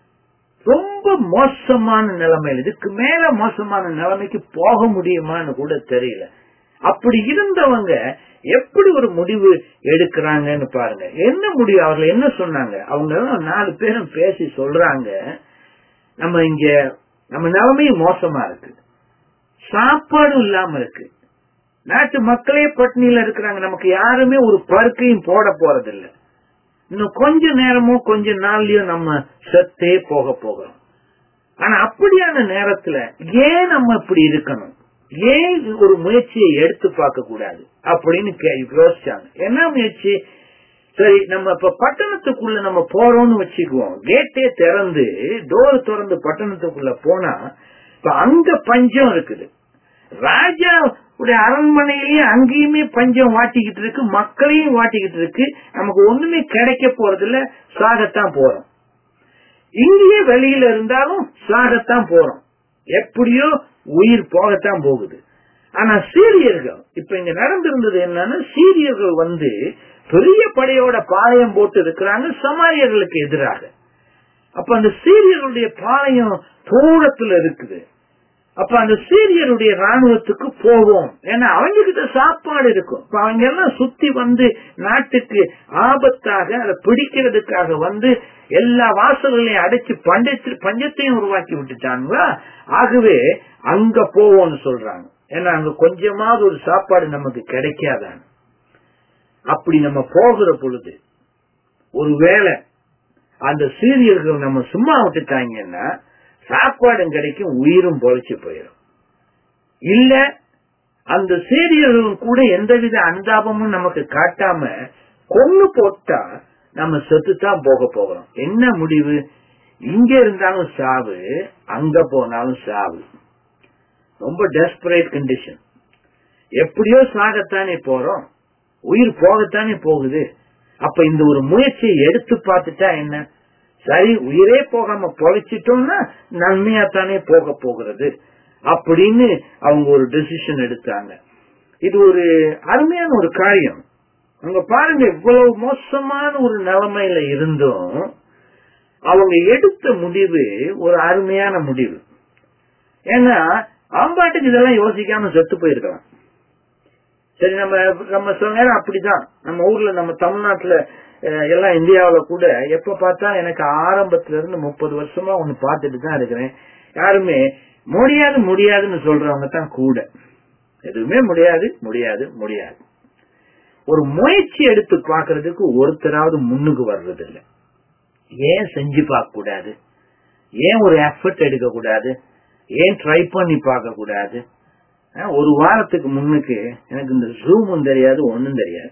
ரொம்ப மோசமான நிலைமையில் இதுக்கு மேல மோசமான நிலைமைக்கு போக முடியுமான்னு கூட தெரியல அப்படி இருந்தவங்க எப்படி ஒரு முடிவு எடுக்கிறாங்கன்னு பாருங்க என்ன முடிவு அவர்கள் என்ன சொன்னாங்க அவங்க நாலு பேரும் பேசி சொல்றாங்க நம்ம இங்க நம்ம நிலைமையும் மோசமா இருக்கு சாப்பாடும் இல்லாம இருக்கு நாட்டு மக்களே பட்டினியில இருக்கிறாங்க நமக்கு யாருமே ஒரு பருக்கையும் போட போறதில்லை இன்னும் கொஞ்ச நேரமோ கொஞ்ச நாள்லயோ நம்ம செத்தே போக போகிறோம் ஆனா அப்படியான நேரத்துல ஏன் நம்ம இப்படி இருக்கணும் ஏன் ஒரு முயற்சியை எடுத்து பார்க்க கூடாது அப்படின்னு யோசிச்சாங்க என்ன முயற்சி சரி நம்ம இப்ப பட்டணத்துக்குள்ள நம்ம போறோம்னு வச்சுக்குவோம் கேட்டே திறந்து டோர் திறந்து பட்டணத்துக்குள்ள போனா இப்ப அங்க பஞ்சம் இருக்குது ராஜா உடைய அரண்மனையிலேயே அங்கேயுமே பஞ்சம் வாட்டிக்கிட்டு இருக்கு மக்களையும் வாட்டிக்கிட்டு இருக்கு நமக்கு ஒண்ணுமே கிடைக்க போறது இல்ல சாகத்தான் போறோம் இங்கேயே வெளியில இருந்தாலும் சாகத்தான் போறோம் எப்படியோ உயிர் போகத்தான் போகுது ஆனா சீரியர்கள் இப்ப இங்க நடந்திருந்தது என்னன்னா சீரியர்கள் வந்து பெரிய படையோட பாளையம் போட்டு இருக்கிறாங்க சமாரியர்களுக்கு எதிராக அப்ப அந்த சீரியர்களுடைய பாளையம் தூரத்துல இருக்குது அப்ப அந்த சீரியருடைய ராணுவத்துக்கு போவோம் ஏன்னா அவங்க கிட்ட சாப்பாடு இருக்கும் இப்ப அவங்க எல்லாம் சுத்தி வந்து நாட்டுக்கு ஆபத்தாக அதை பிடிக்கிறதுக்காக வந்து எல்லா வாசல்களையும் அடைச்சு பஞ்சத்து பஞ்சத்தையும் உருவாக்கி விட்டுட்டாங்களா ஆகவே அங்க போவோம்னு சொல்றாங்க ஏன்னா அங்க கொஞ்சமாவது ஒரு சாப்பாடு நமக்கு கிடைக்காதான் அப்படி நம்ம போகிற பொழுது ஒருவேளை அந்த சீரியர்கள் நம்ம சும்மா விட்டுட்டாங்கன்னா சாப்பாடும் கிடைக்கும் உயிரும் பொழைச்சு போயிடும் இல்ல அந்த சீரியர்களும் கூட எந்தவித அனுதாபமும் நமக்கு காட்டாம கொண்டு போட்டா நம்ம செத்துத்தான் போக போகிறோம் என்ன முடிவு இங்க இருந்தாலும் சாவு அங்க போனாலும் சாவு ரொம்ப டெஸ்பரேட் கண்டிஷன் எப்படியோ சாகத்தானே போறோம் உயிர் போகத்தானே போகுது அப்ப இந்த ஒரு முயற்சியை எடுத்து பார்த்துட்டா என்ன சரி உயிரே போகாம பொழைச்சிட்டோம்னா நன்மையா தானே போக போகிறது அப்படின்னு அவங்க ஒரு டெசிஷன் எடுத்தாங்க இது ஒரு அருமையான ஒரு காரியம் அங்க பாருங்க இவ்வளவு மோசமான ஒரு நிலைமையில இருந்தும் அவங்க எடுத்த முடிவு ஒரு அருமையான முடிவு ஏன்னா அவம்பாட்டுக்கு இதெல்லாம் யோசிக்காம செத்து போயிருக்கலாம் சரி நம்ம நம்ம சில நேரம் அப்படிதான் நம்ம ஊர்ல நம்ம தமிழ்நாட்டுல அஹ், எல்லாம் இந்தியாவுல கூட எப்ப பார்த்தா எனக்கு ஆரம்பத்துல இருந்து முப்பது வருஷமா ஒண்ணு பார்த்துட்டு தான் இருக்கிறேன் யாருமே முடியாது முடியாதுன்னு சொல்றவங்க தான் கூட எதுவுமே முடியாது முடியாது முடியாது ஒரு முயற்சி எடுத்து பாக்குறதுக்கு ஒருத்தராவது முன்னுக்கு வர்றது இல்ல ஏன் செஞ்சு பார்க்க கூடாது ஏன் ஒரு எஃபர்ட் எடுக்க கூடாது ஏன் ட்ரை பண்ணி பார்க்க கூடாது அஹ், ஒரு வாரத்துக்கு முன்னுக்கு எனக்கு இந்த ஜூமும் தெரியாது ஒண்ணும் தெரியாது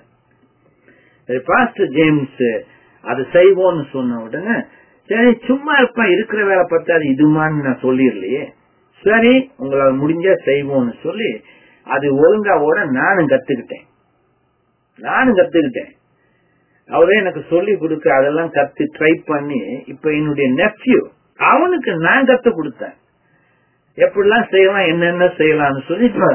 பாஸ்டர் ஜேம்ஸ் அது செய்வோம்னு சொன்ன உடனே சரி சும்மா இருப்பேன் இருக்கிற வேலை பார்த்தா அது இதுமான்னு நான் சொல்லிடலையே சரி உங்களால முடிஞ்சா செய்வோம்னு சொல்லி அது ஒழுங்கா ஓட நானும் கத்துக்கிட்டேன் நானும் கத்துக்கிட்டேன் அவரே எனக்கு சொல்லி கொடுக்க அதெல்லாம் கத்து ட்ரை பண்ணி இப்ப என்னுடைய நெப்யூ அவனுக்கு நான் கத்து கொடுத்தேன் எப்படிலாம் செய்யலாம் என்னென்ன செய்யலாம்னு சொல்லி இப்ப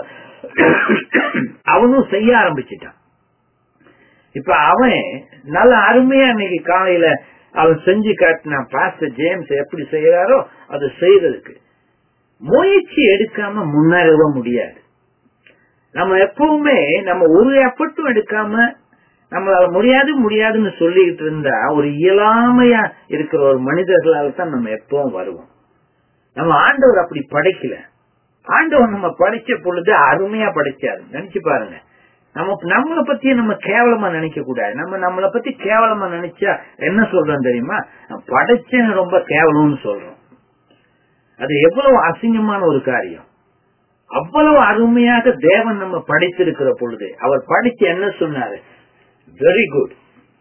அவனும் செய்ய ஆரம்பிச்சிட்டான் இப்ப அவன் நல்ல அருமையா இன்னைக்கு காலையில அவன் செஞ்சு காட்டினான் பாஸ்டர் ஜேம்ஸ் எப்படி செய்யறாரோ அது செய்யறதுக்கு முயற்சி எடுக்காம முன்னேறவே முடியாது நம்ம எப்பவுமே நம்ம ஒரு எஃபர்ட்டும் எடுக்காம நம்மளால முடியாது முடியாதுன்னு சொல்லிட்டு இருந்தா ஒரு இயலாமையா இருக்கிற ஒரு மனிதர்களால தான் நம்ம எப்பவும் வருவோம் நம்ம ஆண்டவர் அப்படி படைக்கல ஆண்டவர் நம்ம படைச்ச பொழுது அருமையா படைச்சாரு நினைச்சு பாருங்க நம்ம நம்மளை பத்தி நம்ம கேவலமா நினைக்க கூடாது நம்ம நம்மளை பத்தி கேவலமா நினைச்சா என்ன சொல்றோம் தெரியுமா நான் படைச்சேன் ரொம்ப கேவலம்னு சொல்றோம் அது எவ்வளவு அசிங்கமான ஒரு காரியம் அவ்வளவு அருமையாக தேவன் நம்ம படைத்திருக்கிற பொழுது அவர் படிச்சு என்ன சொன்னாரு வெரி குட்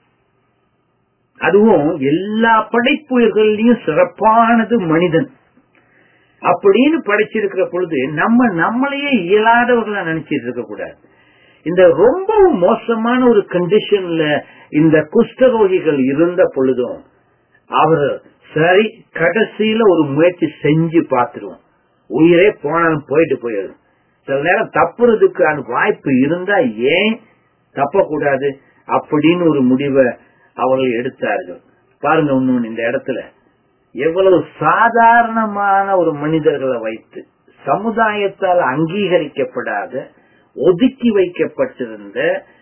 அதுவும் எல்லா படைப்புயர்களையும் சிறப்பானது மனிதன் அப்படின்னு படைச்சிருக்கிற பொழுது நம்ம நம்மளையே இயலாதவர்களா நினைச்சிட்டு இருக்க கூடாது இந்த ரொம்ப மோசமான ஒரு கண்டிஷன்ல இந்த குஷ்டரோகிகள் இருந்த பொழுதும் அவர் சரி கடைசியில ஒரு முயற்சி செஞ்சு பார்த்துருவோம் உயிரே போனாலும் போயிட்டு போயிடும் சில நேரம் தப்புறதுக்கான வாய்ப்பு இருந்தா ஏன் தப்பக்கூடாது அப்படின்னு ஒரு முடிவை அவர்கள் எடுத்தார்கள் பாருங்க இன்னொன்னு இந்த இடத்துல எவ்வளவு சாதாரணமான ஒரு மனிதர்களை வைத்து சமுதாயத்தால் அங்கீகரிக்கப்படாத ஒதுக்கி வைக்கப்பட்டிருந்த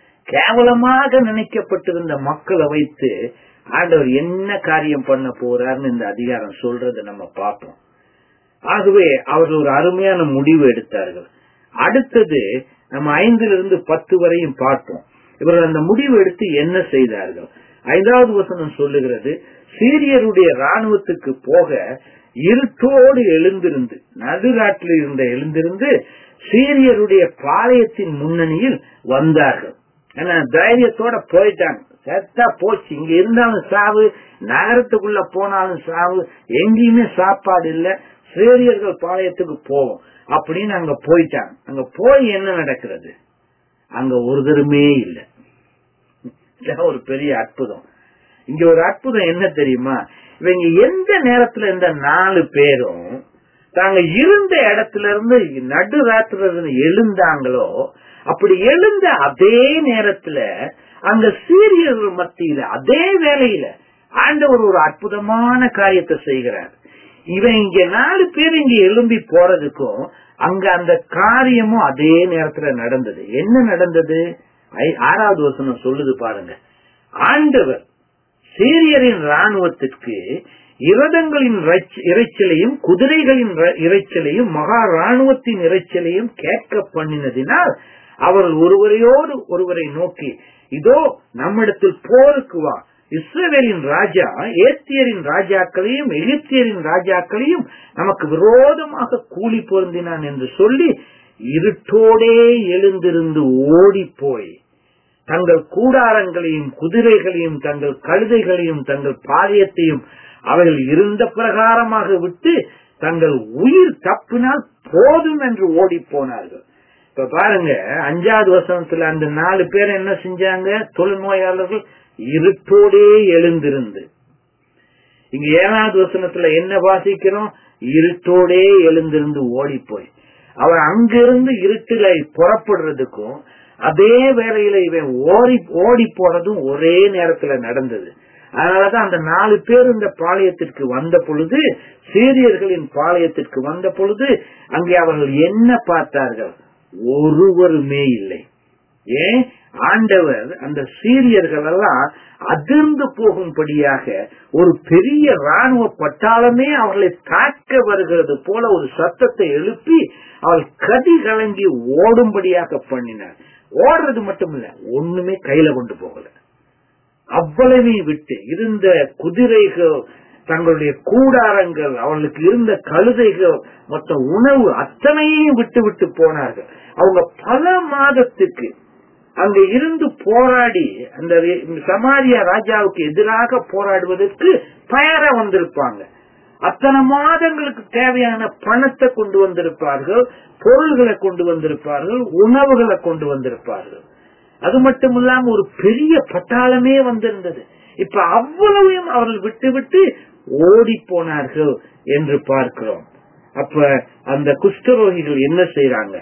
கேவலமாக நினைக்கப்பட்டிருந்த மக்களை வைத்து ஆண்டவர் என்ன காரியம் பண்ண போறாருன்னு இந்த அதிகாரம் சொல்றதை நம்ம பார்ப்போம் ஆகவே அவர்கள் ஒரு அருமையான முடிவு எடுத்தார்கள் அடுத்தது நம்ம ஐந்திலிருந்து பத்து வரையும் பார்ப்போம் இவர்கள் அந்த முடிவு எடுத்து என்ன செய்தார்கள் ஐந்தாவது வசனம் சொல்லுகிறது சீரியருடைய ராணுவத்துக்கு போக இருட்டோடு எழுந்திருந்து நடுராட்டில் இருந்த எழுந்திருந்து சீரியருடைய பாளையத்தின் முன்னணியில் வந்தார்கள் ஏன்னா தைரியத்தோட போயிட்டாங்க செத்தா போச்சு இங்க இருந்தாலும் சாவு நகரத்துக்குள்ள போனாலும் சாவு எங்கேயுமே சாப்பாடு இல்ல சீரியர்கள் பாளையத்துக்கு போவோம் அப்படின்னு அங்க போயிட்டாங்க அங்க போய் என்ன நடக்கிறது அங்க ஒருத்தருமே இல்லை இதான் ஒரு பெரிய அற்புதம் இங்க ஒரு அற்புதம் என்ன தெரியுமா இவங்க எந்த நேரத்துல இந்த நாலு பேரும் தாங்க இருந்த இடத்துல இருந்து நடு ராத்திரில இருந்து எழுந்தாங்களோ அப்படி எழுந்த அதே நேரத்துல அங்க சீரியர்கள் மத்தியில அதே வேலையில ஆண்டவர் ஒரு அற்புதமான காரியத்தை செய்கிறார் இவன் இங்க நாலு பேர் இங்க எழும்பி போறதுக்கும் அங்க அந்த காரியமும் அதே நேரத்துல நடந்தது என்ன நடந்தது ஐ- ஆறாவது வசனம் சொல்லுது பாருங்க ஆண்டவர் சீரியரின் ராணுவத்திற்கு இரதங்களின் இரைச்ச- இரைச்சலையும் குதிரைகளின் ர- இரைச்சலையும் மகா ராணுவத்தின் இரைச்சலையும் கேட்க பண்ணினதினால் அவர்கள் ஒருவரையோடு ஒருவரை நோக்கி இதோ நம்மிடத்தில் போருக்கு வா இஸ்ரவேலின் ராஜா ஏத்தியரின் ராஜாக்களையும் எகிப்தியரின் ராஜாக்களையும் நமக்கு விரோதமாக கூலி பொருந்தினான் என்று சொல்லி இருட்டோடே எழுந்திருந்து ஓடி போய் தங்கள் கூடாரங்களையும் குதிரைகளையும் தங்கள் கழுதைகளையும் தங்கள் பாளையத்தையும் அவர்கள் இருந்த பிரகாரமாக விட்டு தங்கள் உயிர் தப்பினால் போதும் என்று ஓடி போனார்கள் இப்ப பாருங்க அஞ்சாவது வசனத்துல அந்த நாலு பேர் என்ன செஞ்சாங்க தொழுநோயாளர்கள் இருட்டோடே எழுந்திருந்து இங்க ஏழாவது வசனத்துல என்ன வாசிக்கிறோம் இருட்டோடே எழுந்திருந்து ஓடி போய் அவன் அங்கிருந்து இருட்டுல புறப்படுறதுக்கும் அதே வேளையில இவன் ஓடி ஓடி போறதும் ஒரே நேரத்துல நடந்தது அதனாலதான் அந்த நாலு பேர் இந்த பாளையத்திற்கு வந்த பொழுது சீரியர்களின் பாளையத்திற்கு வந்த பொழுது அங்கே அவர்கள் என்ன பார்த்தார்கள் ஒருவருமே இல்லை ஏன் ஆண்டவர் அந்த சீரியர்கள் எல்லாம் அதிர்ந்து போகும்படியாக ஒரு பெரிய ராணுவ பட்டாளமே அவர்களை தாக்க வருகிறது போல ஒரு சத்தத்தை எழுப்பி அவள் கதி கலங்கி ஓடும்படியாக பண்ணினார் ஓடுறது மட்டும் இல்ல ஒண்ணுமே கையில கொண்டு போகல அவ்வளவையும் விட்டு இருந்த குதிரைகள் தங்களுடைய கூடாரங்கள் அவர்களுக்கு இருந்த கழுதைகள் மொத்த உணவு அத்தனையும் விட்டு விட்டு போனார்கள் அவங்க பல மாதத்துக்கு அங்க இருந்து போராடி அந்த சமாரியா ராஜாவுக்கு எதிராக போராடுவதற்கு தயாரா வந்திருப்பாங்க அத்தனை மாதங்களுக்கு தேவையான பணத்தை கொண்டு வந்திருப்பார்கள் பொருள்களை கொண்டு வந்திருப்பார்கள் உணவுகளை கொண்டு வந்திருப்பார்கள் அது மட்டும் இல்லாம ஒரு பெரிய பட்டாளமே வந்திருந்தது இப்ப அவ்வளவையும் அவர்கள் விட்டு விட்டு ஓடி போனார்கள் என்று பார்க்கிறோம் அப்ப அந்த குஷ்டரோகிகள் என்ன செய்யறாங்க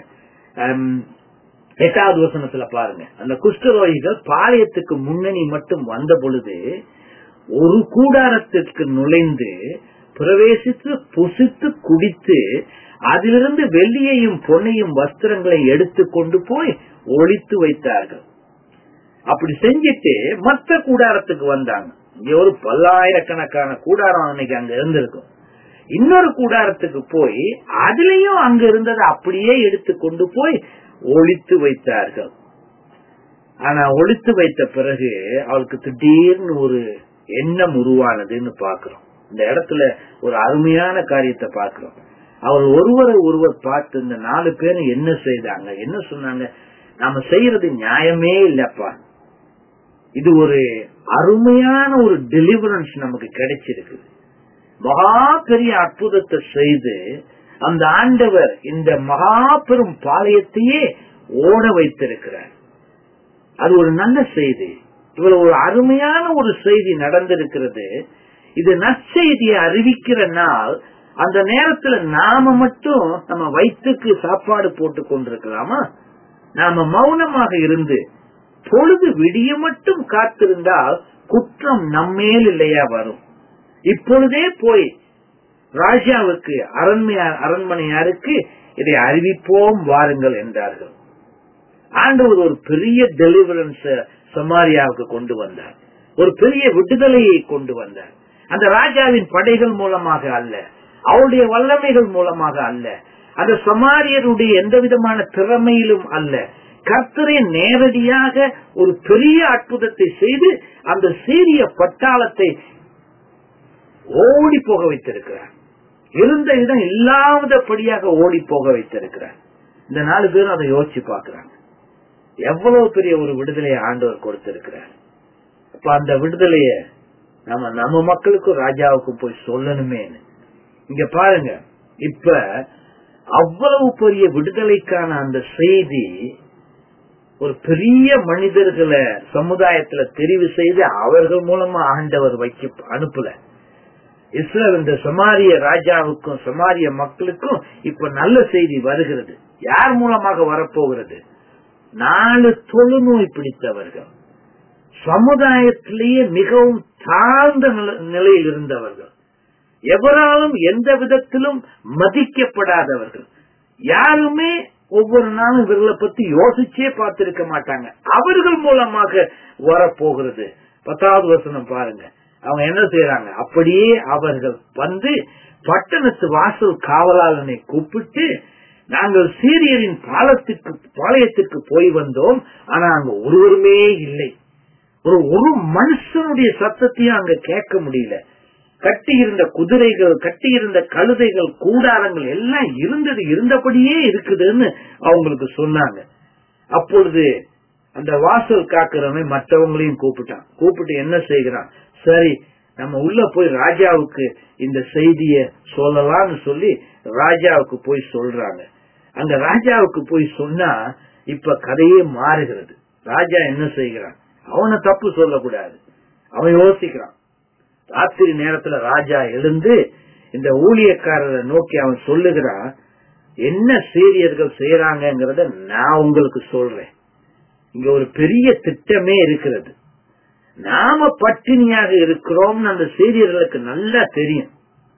எட்டாவது வசனத்துல பாருங்க அந்த குஷ்டரோகிகள் பாளையத்துக்கு முன்னணி மட்டும் வந்த பொழுது ஒரு கூடாரத்திற்கு நுழைந்து பிரவேசித்து புசித்து குடித்து அதிலிருந்து வெள்ளியையும் பொன்னையும் வஸ்திரங்களை எடுத்து கொண்டு போய் ஒழித்து வைத்தார்கள் அப்படி செஞ்சிட்டு மற்ற கூடாரத்துக்கு வந்தாங்க இங்க ஒரு பல்லாயிரக்கணக்கான கூடாரம் அன்னைக்கு அங்க இருந்திருக்கும் இன்னொரு கூடாரத்துக்கு போய் அதுலயும் அங்க இருந்ததை அப்படியே எடுத்து கொண்டு போய் ஒழித்து வைத்தார்கள் ஆனா ஒழித்து வைத்த பிறகு அவளுக்கு திடீர்னு ஒரு எண்ணம் உருவானதுன்னு பாக்குறோம் இந்த இடத்துல ஒரு அருமையான காரியத்தை பாக்குறோம் அவர் ஒருவரை ஒருவர் பார்த்து இந்த நாலு பேரும் என்ன செய்தாங்க என்ன சொன்னாங்க நாம செய்யறது நியாயமே இல்லப்பா இது ஒரு அருமையான ஒரு டெலிவரன்ஸ் நமக்கு கிடைச்சிருக்கு மகா பெரிய அற்புதத்தை செய்து அந்த ஆண்டவர் இந்த மகா பெரும் பாளையத்தையே ஓட வைத்திருக்கிறார் அது ஒரு நல்ல செய்தி இவ்வளவு ஒரு அருமையான ஒரு செய்தி நடந்திருக்கிறது இது நற்செய்தியை அறிவிக்கிற நாள் அந்த நேரத்துல நாம மட்டும் நம்ம வயிற்றுக்கு சாப்பாடு போட்டு கொண்டிருக்கலாமா நாம மௌனமாக இருந்து பொழுது விடிய மட்டும் காத்திருந்தால் குற்றம் நம்மேல் இல்லையா வரும் இப்பொழுதே போய் ராஜாவுக்கு அரண்மையா அரண்மனையாருக்கு இதை அறிவிப்போம் வாருங்கள் என்றார்கள் ஆண்டவர் ஒரு பெரிய டெலிவரன்ஸ் சமாரியாவுக்கு கொண்டு வந்தார் ஒரு பெரிய விடுதலையை கொண்டு வந்தார் அந்த ராஜாவின் படைகள் மூலமாக அல்ல அவருடைய வல்லமைகள் மூலமாக அல்ல அந்த சமாரியருடைய எந்த விதமான திறமையிலும் அல்ல கர்த்தரே நேரடியாக ஒரு பெரிய அற்புதத்தை செய்து அந்த சீரிய பட்டாளத்தை ஓடி போக வைத்திருக்கிறார் இருந்த இடம் இல்லாதபடியாக ஓடி போக வைத்திருக்கிறார் இந்த நாலு பேரும் அதை யோசிச்சு பாக்குறாங்க எவ்வளவு பெரிய ஒரு விடுதலையை ஆண்டவர் கொடுத்திருக்கிறார் அப்ப அந்த விடுதலைய நம்ம நம்ம மக்களுக்கும் ராஜாவுக்கும் போய் சொல்லணுமே இங்க பாருங்க இப்ப அவ்வளவு பெரிய விடுதலைக்கான அந்த செய்தி ஒரு பெரிய மனிதர்களை சமுதாயத்துல தெரிவு செய்து அவர்கள் மூலமா ஆண்டவர் வைக்க அனுப்பல இஸ்ரேல் இந்த சமாரிய ராஜாவுக்கும் சமாரிய மக்களுக்கும் இப்ப நல்ல செய்தி வருகிறது யார் மூலமாக வரப்போகிறது நாலு தொழுநோய் பிடித்தவர்கள் சமுதாயத்திலேயே மிகவும் தாழ்ந்த நிலையில் இருந்தவர்கள் எவராலும் எந்த விதத்திலும் மதிக்கப்படாதவர்கள் யாருமே ஒவ்வொரு நாளும் இவர்களை பத்தி யோசிச்சே பார்த்திருக்க மாட்டாங்க அவர்கள் மூலமாக வரப்போகிறது பத்தாவது வசனம் பாருங்க அவங்க என்ன செய்யறாங்க அப்படியே அவர்கள் வந்து பட்டணத்து வாசல் காவலாளனை கூப்பிட்டு நாங்கள் சீரியரின் பாலத்துக்கு பாளையத்துக்கு போய் வந்தோம் ஆனா அங்க ஒருவருமே இல்லை ஒரு ஒரு மனுஷனுடைய சத்தத்தையும் அங்க கேட்க முடியல கட்டி இருந்த குதிரைகள் கட்டி இருந்த கழுதைகள் கூடாரங்கள் எல்லாம் இருந்தது இருந்தபடியே இருக்குதுன்னு அவங்களுக்கு சொன்னாங்க அப்பொழுது அந்த வாசல் காக்கிறவன் மற்றவங்களையும் கூப்பிட்டான் கூப்பிட்டு என்ன செய்கிறான் சரி நம்ம உள்ள போய் ராஜாவுக்கு இந்த செய்திய சொல்லலாம்னு சொல்லி ராஜாவுக்கு போய் சொல்றாங்க அந்த ராஜாவுக்கு போய் சொன்னா இப்ப கதையே மாறுகிறது ராஜா என்ன செய்கிறான் அவனை தப்பு சொல்லக்கூடாது அவன் யோசிக்கிறான் ராத்திரி நேரத்துல ராஜா எழுந்து இந்த ஊழியக்காரரை நோக்கி அவன் சொல்லுகிறான் என்ன சீரியர்கள் செய்யறாங்கிறத நான் உங்களுக்கு சொல்றேன் இங்க ஒரு பெரிய திட்டமே இருக்கிறது நாம பட்டினியாக இருக்கிறோம்னு அந்த சீரியர்களுக்கு நல்லா தெரியும்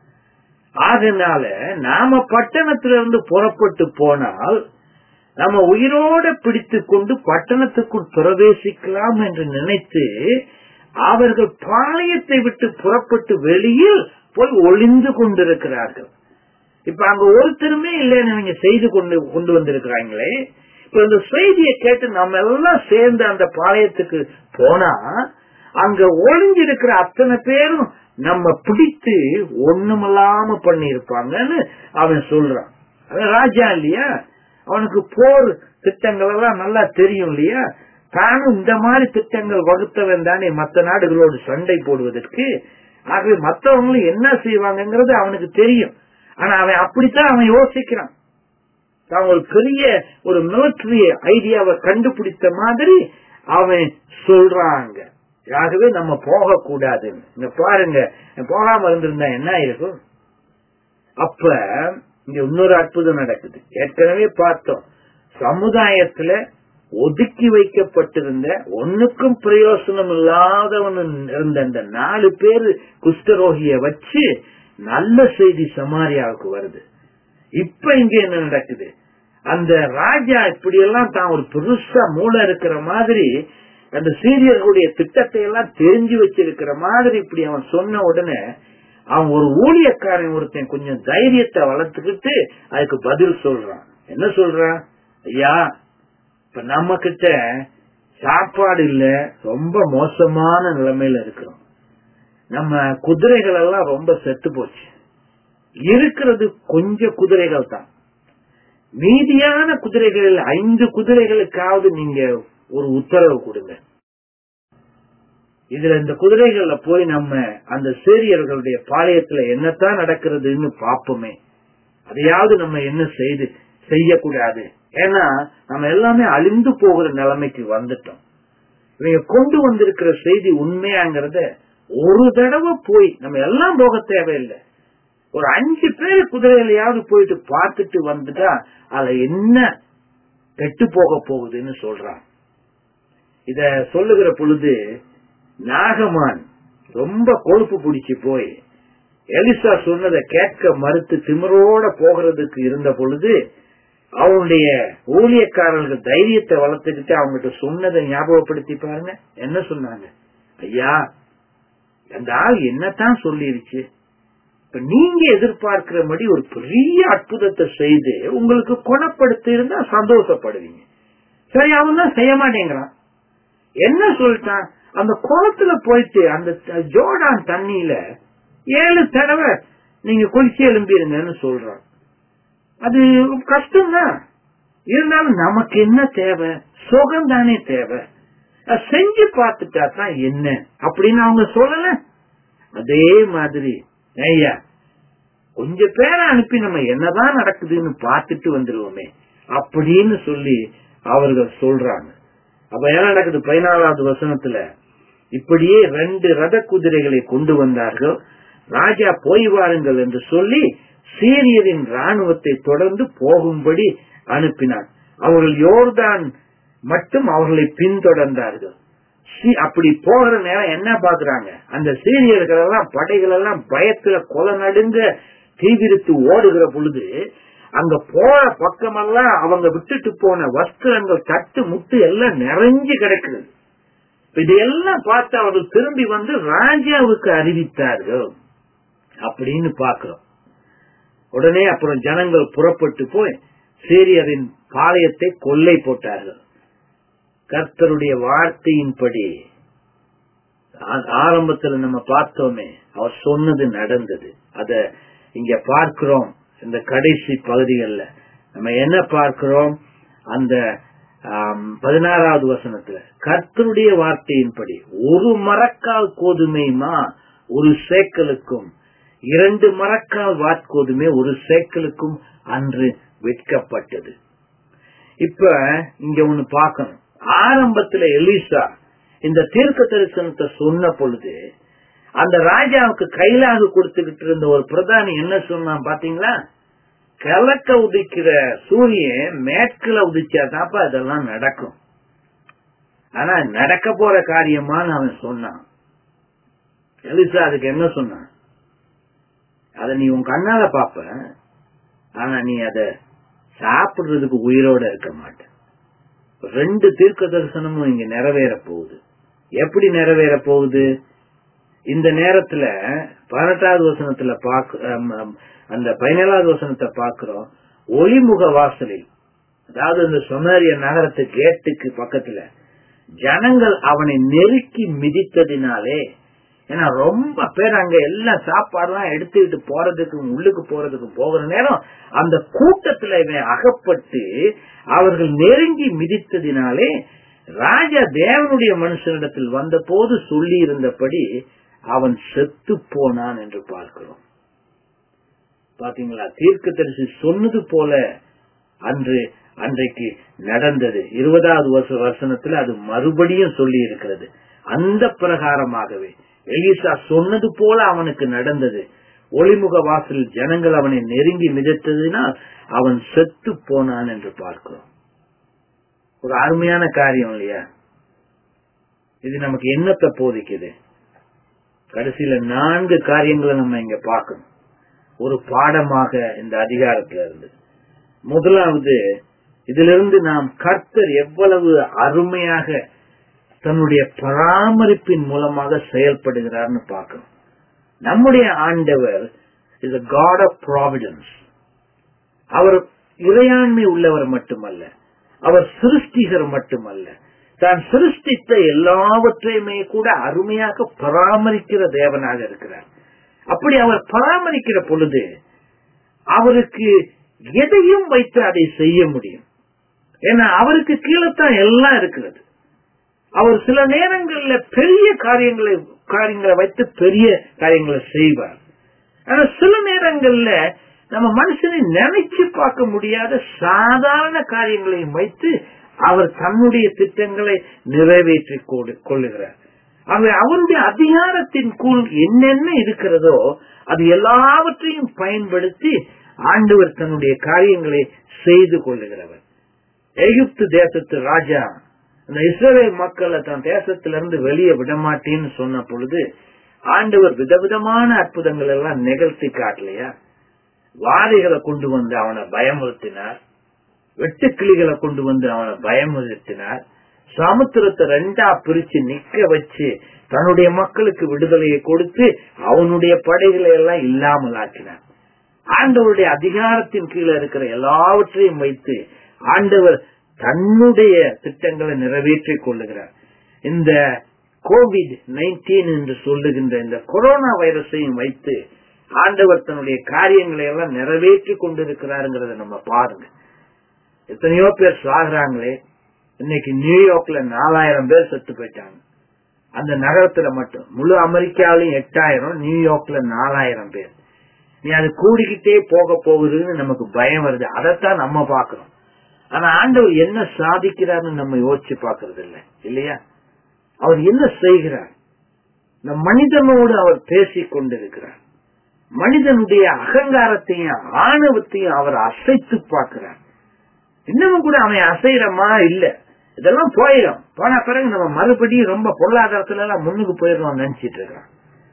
அதனால நாம பட்டணத்திலிருந்து புறப்பட்டு போனால் நம்ம உயிரோட பிடித்து கொண்டு பட்டணத்துக்குள் பிரவேசிக்கலாம் என்று நினைத்து அவர்கள் பாளையத்தை விட்டு புறப்பட்டு வெளியில் போய் ஒளிந்து கொண்டிருக்கிறார்கள் இப்ப அங்க ஒருத்தருமே இல்லைன்னு நீங்க செய்து கொண்டு கொண்டு வந்திருக்கிறாங்களே இப்ப இந்த செய்தியை கேட்டு நம்ம எல்லாம் சேர்ந்து அந்த பாளையத்துக்கு போனா அங்க ஒளிஞ்சிருக்கிற அத்தனை பேரும் நம்ம பிடித்து ஒண்ணுமில்லாம பண்ணி இருப்பாங்கன்னு அவன் சொல்றான் அவன் ராஜா இல்லையா அவனுக்கு போர் திட்டங்கள் எல்லாம் நல்லா தெரியும் இல்லையா தானும் இந்த மாதிரி திட்டங்கள் வகுத்தவன் தானே மற்ற நாடுகளோடு சண்டை போடுவதற்கு ஆகவே மற்றவங்களும் என்ன செய்வாங்கிறது அவனுக்கு தெரியும் ஆனா அவன் அப்படித்தான் அவன் யோசிக்கிறான் தான் ஒரு பெரிய ஒரு மிலிட்டரி ஐடியாவை கண்டுபிடித்த மாதிரி அவன் சொல்றாங்க ஆகவே நம்ம போக கூடாதுன்னு இங்க பாருங்க போகாம இருந்திருந்தா என்ன இருக்கும் அப்ப இங்க இன்னொரு அற்புதம் நடக்குது ஏற்கனவே பார்த்தோம் சமுதாயத்துல ஒதுக்கி வைக்கப்பட்டிருந்த ஒன்னுக்கும் பிரயோசனம் இல்லாதவன் இருந்த அந்த நாலு பேர் குஷ்டரோகிய வச்சு நல்ல செய்தி சமாரியாவுக்கு வருது இப்ப இங்க என்ன நடக்குது அந்த ராஜா இப்படி எல்லாம் தான் ஒரு பெருசா மூளை இருக்கிற மாதிரி அந்த சீரியர்களுடைய திட்டத்தை எல்லாம் தெரிஞ்சு வச்சிருக்கிற மாதிரி இப்படி அவன் சொன்ன உடனே அவன் ஒரு ஊழியக்காரன் ஒருத்தன் கொஞ்சம் தைரியத்தை வளர்த்துக்கிட்டு அதுக்கு பதில் சொல்றான் என்ன சொல்றான் ஐயா இப்ப நம்ம கிட்ட சாப்பாடு இல்ல ரொம்ப மோசமான நிலைமையில இருக்கிறோம் நம்ம குதிரைகள் எல்லாம் ரொம்ப செத்து போச்சு இருக்கிறது கொஞ்சம் குதிரைகள் தான் மீதியான குதிரைகளில் ஐந்து குதிரைகளுக்காவது நீங்க ஒரு உத்தரவு கொடுங்க இதுல இந்த குதிரைகள்ல போய் நம்ம அந்த சேரியர்களுடைய பாளையத்துல என்னத்தான் நடக்கிறதுன்னு பாப்போமே அதையாவது நம்ம என்ன செய்து செய்யக்கூடாது ஏன்னா நம்ம எல்லாமே அழிந்து போகிற நிலைமைக்கு வந்துட்டோம் இவங்க கொண்டு வந்திருக்கிற செய்தி உண்மையாங்கிறத ஒரு தடவை போய் நம்ம எல்லாம் போக தேவையில்லை ஒரு அஞ்சு பேர் குதிரையிலையாவது போயிட்டு பார்த்துட்டு வந்துட்டா அதுல என்ன கெட்டு போக போகுதுன்னு சொல்றான் இத சொல்லுகிற பொழுது நாகமான் ரொம்ப கொழுப்பு பிடிச்சு போய் எலிசா சொன்னதை கேட்க மறுத்து திமிரோட போகிறதுக்கு இருந்த பொழுது அவனுடைய ஊழியக்காரர்களுக்கு தைரியத்தை வளர்த்துக்கிட்டு அவங்ககிட்ட சொன்னதை ஞாபகப்படுத்தி பாருங்க என்ன சொன்னாங்க ஐயா அந்த ஆள் என்னத்தான் சொல்லிருச்சு இப்ப நீங்க எதிர்பார்க்கிறபடி ஒரு பெரிய அற்புதத்தை செய்து உங்களுக்கு குணப்படுத்தி இருந்தா சந்தோஷப்படுவீங்க சரி அவன் தான் செய்ய மாட்டேங்கிறான் என்ன சொல்லிட்டான் அந்த குளத்துல போயிட்டு அந்த ஜோடான் தண்ணியில ஏழு தடவை நீங்க குளிச்சு எழும்பிருங்கன்னு சொல்றான் அது கஷ்டம்தான் இருந்தாலும் நமக்கு என்ன தேவை சுகம் தானே தேவை செஞ்சு பார்த்துட்டா தான் என்ன அப்படின்னு அவங்க சொல்லல அதே மாதிரி ஐயா கொஞ்சம் பேரை அனுப்பி நம்ம என்னதான் நடக்குதுன்னு பார்த்துட்டு வந்துருவோமே அப்படின்னு சொல்லி அவர்கள் சொல்றாங்க அப்ப என்ன நடக்குது பதினாலாவது வசனத்துல இப்படியே ரெண்டு ரத குதிரைகளை கொண்டு வந்தார்கள் ராஜா போய் வாருங்கள் என்று சொல்லி சீரியரின் ராணுவத்தை தொடர்ந்து போகும்படி அனுப்பினார் அவர்கள் யோர்தான் மட்டும் அவர்களை பின்தொடர்ந்தார்கள் அப்படி போகிற நேரம் என்ன பாக்குறாங்க அந்த சீரியர்கள் எல்லாம் படைகள் எல்லாம் பயத்துல கொலை நடுங்க தீவிரித்து ஓடுகிற பொழுது அங்க போற பக்கமெல்லாம் அவங்க விட்டுட்டு போன வஸ்திரங்கள் தட்டு முட்டு எல்லாம் நிறைஞ்சு கிடக்குது இதையெல்லாம் பார்த்து அவர்கள் திரும்பி வந்து ராஜாவுக்கு அறிவித்தார்கள் அப்படின்னு பாக்குறோம் உடனே அப்புறம் ஜனங்கள் புறப்பட்டு போய் சீரியரின் பாளையத்தை கொள்ளை போட்டார்கள் கர்த்தருடைய வார்த்தையின்படி ஆரம்பத்துல நம்ம பார்த்தோமே அவர் சொன்னது நடந்தது அத இங்க பார்க்கிறோம் இந்த கடைசி பகுதிகளில் நம்ம என்ன பார்க்கிறோம் அந்த பதினாறாவது வசனத்துல கர்த்தருடைய வார்த்தையின்படி ஒரு மரக்கால் கோதுமைமா ஒரு சேக்கலுக்கும் இரண்டு மரக்கால் வாட்கோதுமை ஒரு சேக்கலுக்கும் அன்று விற்கப்பட்டது இப்ப இங்க ஒண்ணு பார்க்கணும் ஆரம்பத்துல எலிசா இந்த தீர்க்க தரிசனத்தை சொன்ன பொழுது அந்த ராஜாவுக்கு கைலாக கொடுத்துக்கிட்டு இருந்த ஒரு பிரதானி என்ன சொன்னான் பாத்தீங்களா கிழக்க உதிக்கிற சூரியன் மேற்குல உதிச்சாதாப்பா இதெல்லாம் நடக்கும் ஆனா நடக்க போற காரியமான்னு அவன் சொன்னான் எலிசா அதுக்கு என்ன சொன்னான் அத நீ உன் கண்ணால பாப்ப ஆனா நீ அத சாப்பிடுறதுக்கு உயிரோட இருக்க மாட்ட ரெண்டு தீர்க்க தரிசனமும் இங்க நிறைவேற போகுது எப்படி நிறைவேற போகுது இந்த நேரத்துல பதினெட்டாவது வசனத்துல பாக்க அந்த பதினேழாவது வசனத்தை பாக்குறோம் ஒளிமுக வாசலில் அதாவது இந்த சொமேரிய நகரத்து கேட்டுக்கு பக்கத்துல ஜனங்கள் அவனை நெருக்கி மிதித்ததினாலே ஏன்னா ரொம்ப பேர் அங்க எல்லாம் சாப்பாடுலாம் எடுத்துக்கிட்டு போறதுக்கு உள்ளுக்கு போறதுக்கு போகிற நேரம் அந்த கூட்டத்துல இவன் அகப்பட்டு அவர்கள் நெருங்கி மிதித்ததினாலே ராஜா தேவனுடைய மனுஷனிடத்தில் வந்த போது சொல்லி இருந்தபடி அவன் செத்து போனான் என்று பார்க்கிறோம் பாத்தீங்களா தீர்க்க தரிசி சொன்னது போல அன்று அன்றைக்கு நடந்தது இருபதாவது வருஷ வருஷத்துல அது மறுபடியும் சொல்லி இருக்கிறது அந்த பிரகாரமாகவே எலிசா சொன்னது போல அவனுக்கு நடந்தது ஒளிமுக வாசல் ஜனங்கள் அவனை நெருங்கி மிதத்ததினால் அவன் செத்து போனான் என்று பார்க்கிறோம் ஒரு அருமையான காரியம் இல்லையா இது நமக்கு என்னத்தை போதிக்குது கடைசியில நான்கு காரியங்களை நம்ம இங்க பார்க்கணும் ஒரு பாடமாக இந்த அதிகாரத்துல இருந்து முதலாவது இதிலிருந்து நாம் கர்த்தர் எவ்வளவு அருமையாக தன்னுடைய பராமரிப்பின் மூலமாக செயல்படுகிறார்னு பார்க்கணும் நம்முடைய ஆண்டவர் இஸ் காட் ஆஃப் ப்ராவிடன்ஸ் அவர் இறையாண்மை உள்ளவர் மட்டுமல்ல அவர் சிருஷ்டிகர் மட்டுமல்ல தான் சிருஷ்டித்த எல்லாவற்றையுமே கூட அருமையாக பராமரிக்கிற தேவனாக இருக்கிறார் அப்படி அவர் பராமரிக்கிற பொழுது அவருக்கு எதையும் வைத்து அதை செய்ய முடியும் ஏன்னா அவருக்கு கீழத்தான் எல்லாம் இருக்கிறது அவர் சில நேரங்கள்ல பெரிய காரியங்களை காரியங்களை வைத்து பெரிய காரியங்களை செய்வார் ஆனா சில நேரங்கள்ல நம்ம மனுஷனை நினைச்சு பார்க்க முடியாத சாதாரண காரியங்களையும் வைத்து அவர் தன்னுடைய திட்டங்களை நிறைவேற்றி கொள்ளுகிறார் ஆகவே அவருடைய அதிகாரத்தின் கூழ் என்னென்ன இருக்கிறதோ அது எல்லாவற்றையும் பயன்படுத்தி ஆண்டவர் தன்னுடைய காரியங்களை செய்து கொள்ளுகிறவர் எகிப்து தேசத்து ராஜா அந்த இஸ்ரேல் மக்களை தன் தேசத்திலிருந்து வெளியே விடமாட்டேன்னு சொன்ன பொழுது ஆண்டவர் விதவிதமான அற்புதங்கள் எல்லாம் நிகழ்த்தி காட்டலையா வாரிகளை கொண்டு வந்து அவனை பயமுறுத்தினார் வெட்டுக்கிளிகளை கொண்டு வந்து அவனை பயமுறுத்தினார் சமுத்திரத்தை ரெண்டா பிரிச்சு நிக்க வச்சு தன்னுடைய மக்களுக்கு விடுதலையை கொடுத்து அவனுடைய படைகளை எல்லாம் இல்லாமல் ஆக்கினார் ஆண்டவருடைய அதிகாரத்தின் கீழே இருக்கிற எல்லாவற்றையும் வைத்து ஆண்டவர் தன்னுடைய திட்டங்களை நிறைவேற்றிக் கொள்ளுகிறார் இந்த கோவிட் நைன்டீன் என்று சொல்லுகின்ற இந்த கொரோனா வைரஸையும் வைத்து ஆண்டவர் தன்னுடைய காரியங்களை எல்லாம் நிறைவேற்றி கொண்டிருக்கிறாருங்கிறத நம்ம பாருங்க எத்தனையோ பேர் சாகுறாங்களே இன்னைக்கு நியூயார்க்ல நாலாயிரம் பேர் செத்து போயிட்டாங்க அந்த நகரத்துல மட்டும் முழு அமெரிக்காவிலும் எட்டாயிரம் நியூயார்க்ல நாலாயிரம் பேர் நீ அது கூடிக்கிட்டே போக போகுதுன்னு நமக்கு பயம் வருது அதைத்தான் நம்ம பாக்குறோம் ஆனா ஆண்டவர் என்ன சாதிக்கிறார்னு நம்ம யோசிச்சு பாக்குறது இல்ல இல்லையா அவர் என்ன செய்கிறார் நம் மனிதனோடு அவர் பேசிக் கொண்டிருக்கிறார் மனிதனுடைய அகங்காரத்தையும் ஆணவத்தையும் அவர் அசைத்து பார்க்கிறார் இன்னமும் கூட அவன் அசைறமா இல்ல இதெல்லாம் போயிடும் போன பிறகு நம்ம மறுபடியும் ரொம்ப பொருளாதாரத்துல எல்லாம் முன்னுக்கு போயிடணும் நினைச்சிட்டு இருக்கிறான்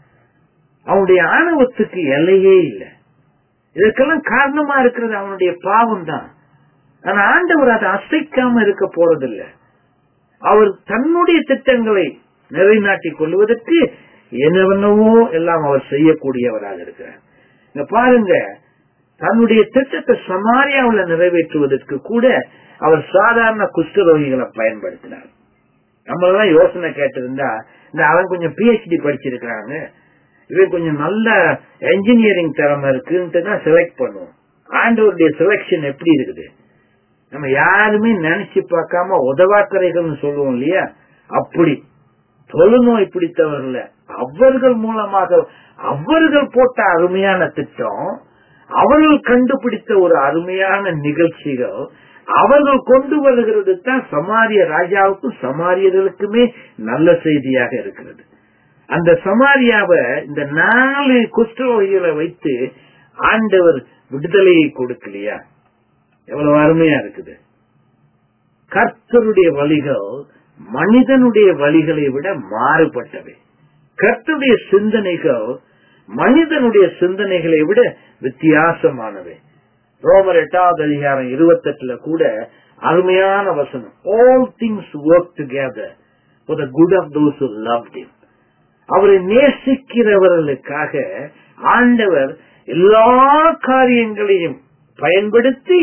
அவனுடைய ஆணவத்துக்கு எல்லையே இல்லை இதற்கெல்லாம் காரணமா இருக்கிறது அவனுடைய பாவம் தான் ஆனா ஆண்டவர் அதை அசைக்காம இருக்க போறதில்ல அவர் தன்னுடைய திட்டங்களை நிறைநாட்டிக் கொள்வதற்கு என்னவென்னவோ எல்லாம் அவர் செய்யக்கூடியவராக இருக்கிறார் இங்க பாருங்க தன்னுடைய திட்டத்தை சமாரியாவில் நிறைவேற்றுவதற்கு கூட அவர் சாதாரண குஷ்டரோகிகளை பயன்படுத்தினார் நம்மளெல்லாம் யோசனை கேட்டிருந்தா இந்த அவன் கொஞ்சம் பிஹெச்டி படிச்சிருக்கிறாங்க இவன் கொஞ்சம் நல்ல என்ஜினியரிங் திறமை இருக்குன்ட்டு தான் செலக்ட் பண்ணுவோம் ஆண்டவருடைய செலக்ஷன் எப்படி இருக்குது நம்ம யாருமே நினைச்சு பார்க்காம உதவாக்கரைகள்னு சொல்லுவோம் இல்லையா அப்படி தொழுநோய் பிடித்தவர்கள் அவர்கள் மூலமாக அவர்கள் போட்ட அருமையான திட்டம் அவர்கள் கண்டுபிடித்த ஒரு அருமையான நிகழ்ச்சிகள் அவர்கள் கொண்டு வருகிறது தான் சமாரிய ராஜாவுக்கும் சமாரியர்களுக்குமே நல்ல செய்தியாக இருக்கிறது அந்த சமாரியாவை இந்த நாலு குஷ்டரோகிகளை வைத்து ஆண்டவர் விடுதலையை கொடுக்கலையா எவ்வளவு அருமையா இருக்குது கர்த்தருடைய வழிகள் மனிதனுடைய வழிகளை விட மாறுபட்டவை கர்த்தருடைய சிந்தனைகள் மனிதனுடைய சிந்தனைகளை விட வித்தியாசமானவை ரோமர் எட்டாவது அதிகாரம் இருபத்தெட்டுல கூட அருமையான வசனம் all things work together for the good of those who loved him அவரை நேசிக்கிறவர்களுக்காக ஆண்டவர் எல்லா காரியங்களையும் பயன்படுத்தி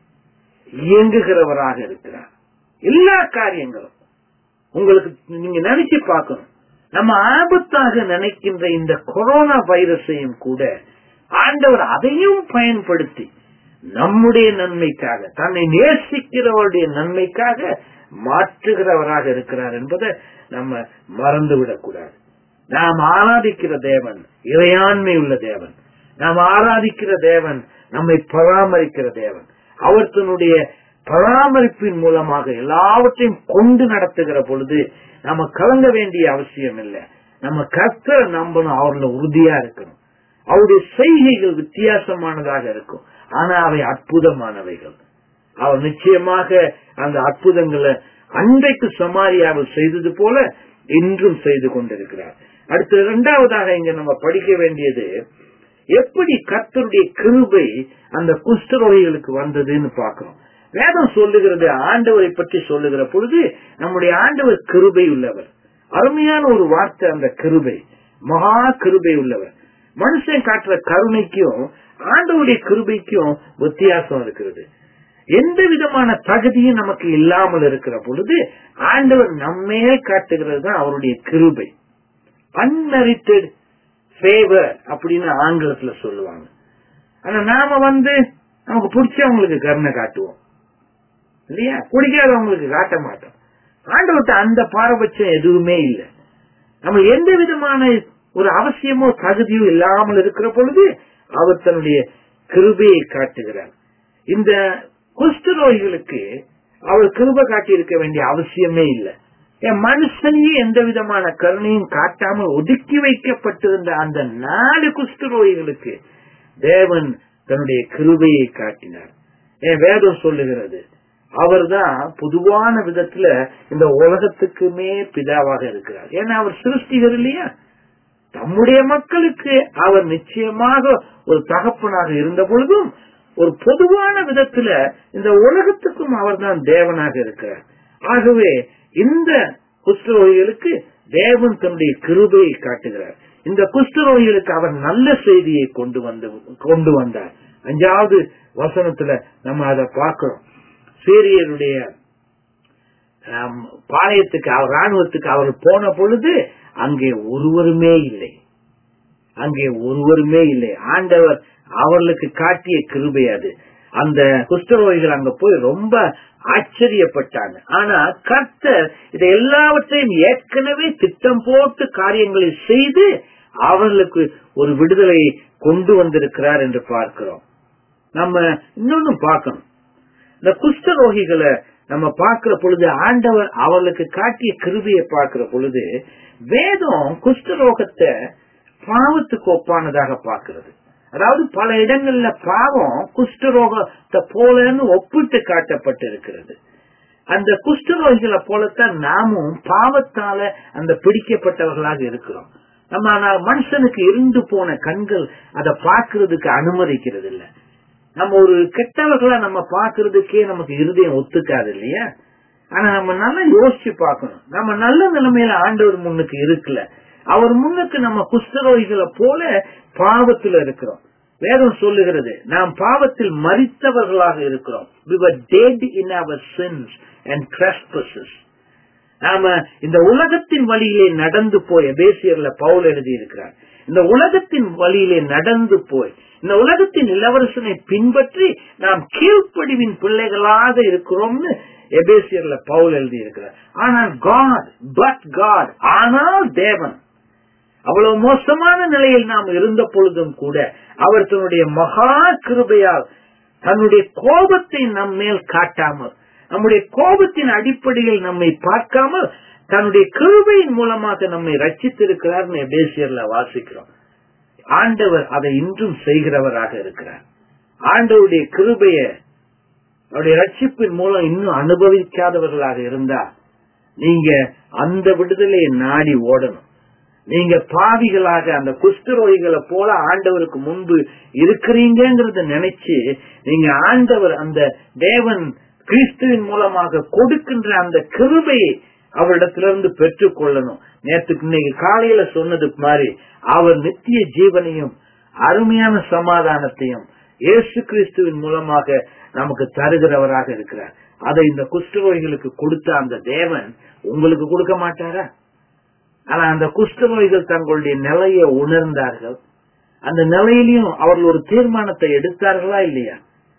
இயங்குகிறவராக இருக்கிறார் எல்லா காரியங்களும் உங்களுக்கு நீங்க நினைச்சு பார்க்கணும் நம்ம ஆபத்தாக நினைக்கின்ற இந்த கொரோனா வைரஸையும் கூட ஆண்டவர் அதையும் பயன்படுத்தி நம்முடைய நன்மைக்காக தன்னை நேசிக்கிறவருடைய நன்மைக்காக மாற்றுகிறவராக இருக்கிறார் என்பதை நம்ம மறந்துவிடக் கூடாது நாம் ஆராதிக்கிற தேவன் இறையாண்மை உள்ள தேவன் நாம் ஆராதிக்கிற தேவன் நம்மை பராமரிக்கிற தேவன் அவர் தன்னுடைய பராமரிப்பின் மூலமாக எல்லாவற்றையும் கொண்டு நடத்துகிற பொழுது நம்ம கலங்க வேண்டிய அவசியம் இல்லை நம்ம கர்த்தரை நம்பணும் அவர்ல உறுதியா இருக்கணும் அவருடைய செய்கைகள் வித்தியாசமானதாக இருக்கும் ஆனா அவை அற்புதமானவைகள் அவர் நிச்சயமாக அந்த அற்புதங்களை அன்றைக்கு சமாரியாவில் செய்தது போல இன்றும் செய்து கொண்டிருக்கிறார் அடுத்து இரண்டாவதாக இங்க நம்ம படிக்க வேண்டியது எப்படி கர்த்தருடைய கிருபை அந்த குஷ்டரோகிகளுக்கு வந்ததுன்னு பார்க்கிறோம் வேதம் சொல்லுகிறது ஆண்டவரை பற்றி சொல்லுகிற பொழுது நம்முடைய ஆண்டவர் கிருபை உள்ளவர் அருமையான ஒரு வார்த்தை அந்த கிருபை மகா கிருபை உள்ளவர் மனுஷன் காட்டுற கருணைக்கும் ஆண்டவருடைய கிருபைக்கும் வித்தியாசம் இருக்கிறது எந்த விதமான தகுதியும் நமக்கு இல்லாமல் இருக்கிற பொழுது ஆண்டவர் நம்மையே காட்டுகிறது தான் அவருடைய கிருபை அன்மெரிட்டட் ஃபேவர் அப்படின்னு ஆங்கிலத்துல சொல்லுவாங்க ஆனா நாம வந்து நமக்கு பிடிச்சவங்களுக்கு கருணை காட்டுவோம் இல்லையா பிடிக்காதவங்களுக்கு காட்ட மாட்டோம் ஆண்டவர்கிட்ட அந்த பாரபட்சம் எதுவுமே இல்லை நம்ம எந்த விதமான ஒரு அவசியமோ தகுதியோ இல்லாமல் இருக்கிற பொழுது அவர் தன்னுடைய கிருபையை காட்டுகிறார் இந்த குஷ்டரோகிகளுக்கு அவர் கிருபை காட்டி இருக்க வேண்டிய அவசியமே இல்லை என் மனுஷனையே எந்த விதமான கருணையும் காட்டாமல் ஒதுக்கி வைக்கப்பட்டிருந்த அந்த நாலு குஷ்டரோகிகளுக்கு தேவன் தன்னுடைய கிருபையை காட்டினார் என் வேதம் சொல்லுகிறது அவர்தான் பொதுவான விதத்துல இந்த உலகத்துக்குமே பிதாவாக இருக்கிறார் ஏன்னா அவர் சிருஷ்டிகர் இல்லையா தம்முடைய மக்களுக்கு அவர் நிச்சயமாக ஒரு தகப்பனாக இருந்த பொழுதும் ஒரு பொதுவான விதத்துல இந்த உலகத்துக்கும் அவர்தான் தேவனாக இருக்கிறார் ஆகவே இந்த குஷ்டரோகிகளுக்கு தேவன் தன்னுடைய கிருபையை காட்டுகிறார் இந்த குஷ்டரோகிகளுக்கு அவர் நல்ல செய்தியை கொண்டு வந்து கொண்டு வந்தார் அஞ்சாவது வசனத்துல நம்ம அதை பார்க்கிறோம் சீரியருடைய பாளையத்துக்கு அவர் ராணுவத்துக்கு அவர் போன பொழுது அங்கே ஒருவருமே இல்லை அங்கே ஒருவருமே இல்லை ஆண்டவர் அவர்களுக்கு காட்டிய கிருபை அது அந்த குஷ்டரோகிகள் அங்க போய் ரொம்ப ஆச்சரியப்பட்டாங்க ஆனா கர்த்தர் இதை எல்லாவற்றையும் ஏற்கனவே திட்டம் போட்டு காரியங்களை செய்து அவர்களுக்கு ஒரு விடுதலையை கொண்டு வந்திருக்கிறார் என்று பார்க்கிறோம் நம்ம இன்னொன்னு பார்க்கணும் இந்த குஷ்டரோகிகளை நம்ம பார்க்கிற பொழுது ஆண்டவர் அவர்களுக்கு காட்டிய கிருபியை பார்க்கிற பொழுது வேதம் குஷ்டரோகத்தை பாவத்துக்கு ஒப்பானதாக பார்க்கிறது அதாவது பல இடங்கள்ல பாவம் குஷ்டரோகத்தை போலன்னு ஒப்பிட்டு காட்டப்பட்டிருக்கிறது அந்த குஷ்டரோகிகளை போலத்தான் நாமும் பாவத்தால அந்த பிடிக்கப்பட்டவர்களாக இருக்கிறோம் நம்ம ஆனால் மனுஷனுக்கு இருந்து போன கண்கள் அதை பார்க்கறதுக்கு அனுமதிக்கிறது இல்ல நம்ம ஒரு கெட்டவர்களா நம்ம பாக்குறதுக்கே நமக்கு இருதயம் ஒத்துக்காது இல்லையா ஆனா நம்ம நல்லா யோசிச்சு பார்க்கணும் நம்ம நல்ல நிலைமையில ஆண்டவர் முன்னுக்கு இருக்குல்ல அவர் முன்னுக்கு நம்ம குஷ்டரோகிகளை போல பாவத்தில் இருக்கிறோம் வேதம் சொல்லுகிறது நாம் பாவத்தில் மறித்தவர்களாக இருக்கிறோம் we were dead in our sins and trespasses நாம இந்த உலகத்தின் வழியிலே நடந்து போய் பேசியர்ல பவுல் எழுதி இருக்கிறார் இந்த உலகத்தின் வழியிலே நடந்து போய் இந்த உலகத்தின் இளவரசனை பின்பற்றி நாம் கீழ்ப்படிவின் பிள்ளைகளாக இருக்கிறோம்னு எபேசியர்ல பவுல் எழுதி இருக்கிறார் ஆனால் காட் பட் காட் ஆனால் தேவன் அவ்வளவு மோசமான நிலையில் நாம் இருந்த பொழுதும் கூட அவர் தன்னுடைய மகா கிருபையால் தன்னுடைய கோபத்தை நம் மேல் காட்டாமல் நம்முடைய கோபத்தின் அடிப்படையில் நம்மை பார்க்காமல் தன்னுடைய கிருபையின் மூலமாக நம்மை ரச்சித்திருக்கிறார் பேசியர்ல வாசிக்கிறோம் ஆண்டவர் அதை இன்றும் செய்கிறவராக இருக்கிறார் ஆண்டவருடைய கிருபைய அவருடைய ரட்சிப்பின் மூலம் இன்னும் அனுபவிக்காதவர்களாக இருந்தா நீங்க அந்த விடுதலையை நாடி ஓடணும் நீங்க பாவிகளாக அந்த குஷ்டரோகிகளை போல ஆண்டவருக்கு முன்பு இருக்கிறீங்கிறத நினைச்சு நீங்க ஆண்டவர் அந்த தேவன் கிறிஸ்துவின் மூலமாக கொடுக்கின்ற அந்த கிருபையை அவரிடத்திலிருந்து பெற்றுக் கொள்ளணும் நேற்றுக்கு இன்னைக்கு காலையில சொன்னது மாதிரி அவர் நித்திய ஜீவனையும் அருமையான சமாதானத்தையும் இயேசு கிறிஸ்துவின் மூலமாக நமக்கு தருகிறவராக இருக்கிறார் அதை இந்த குஷ்டரோகிகளுக்கு கொடுத்த அந்த தேவன் உங்களுக்கு கொடுக்க மாட்டாரா ஆனா அந்த குஷ்டரோகிகள் தங்களுடைய நிலையை உணர்ந்தார்கள் அந்த நிலையிலையும் அவர்கள் ஒரு தீர்மானத்தை எடுத்தார்களா இல்லையா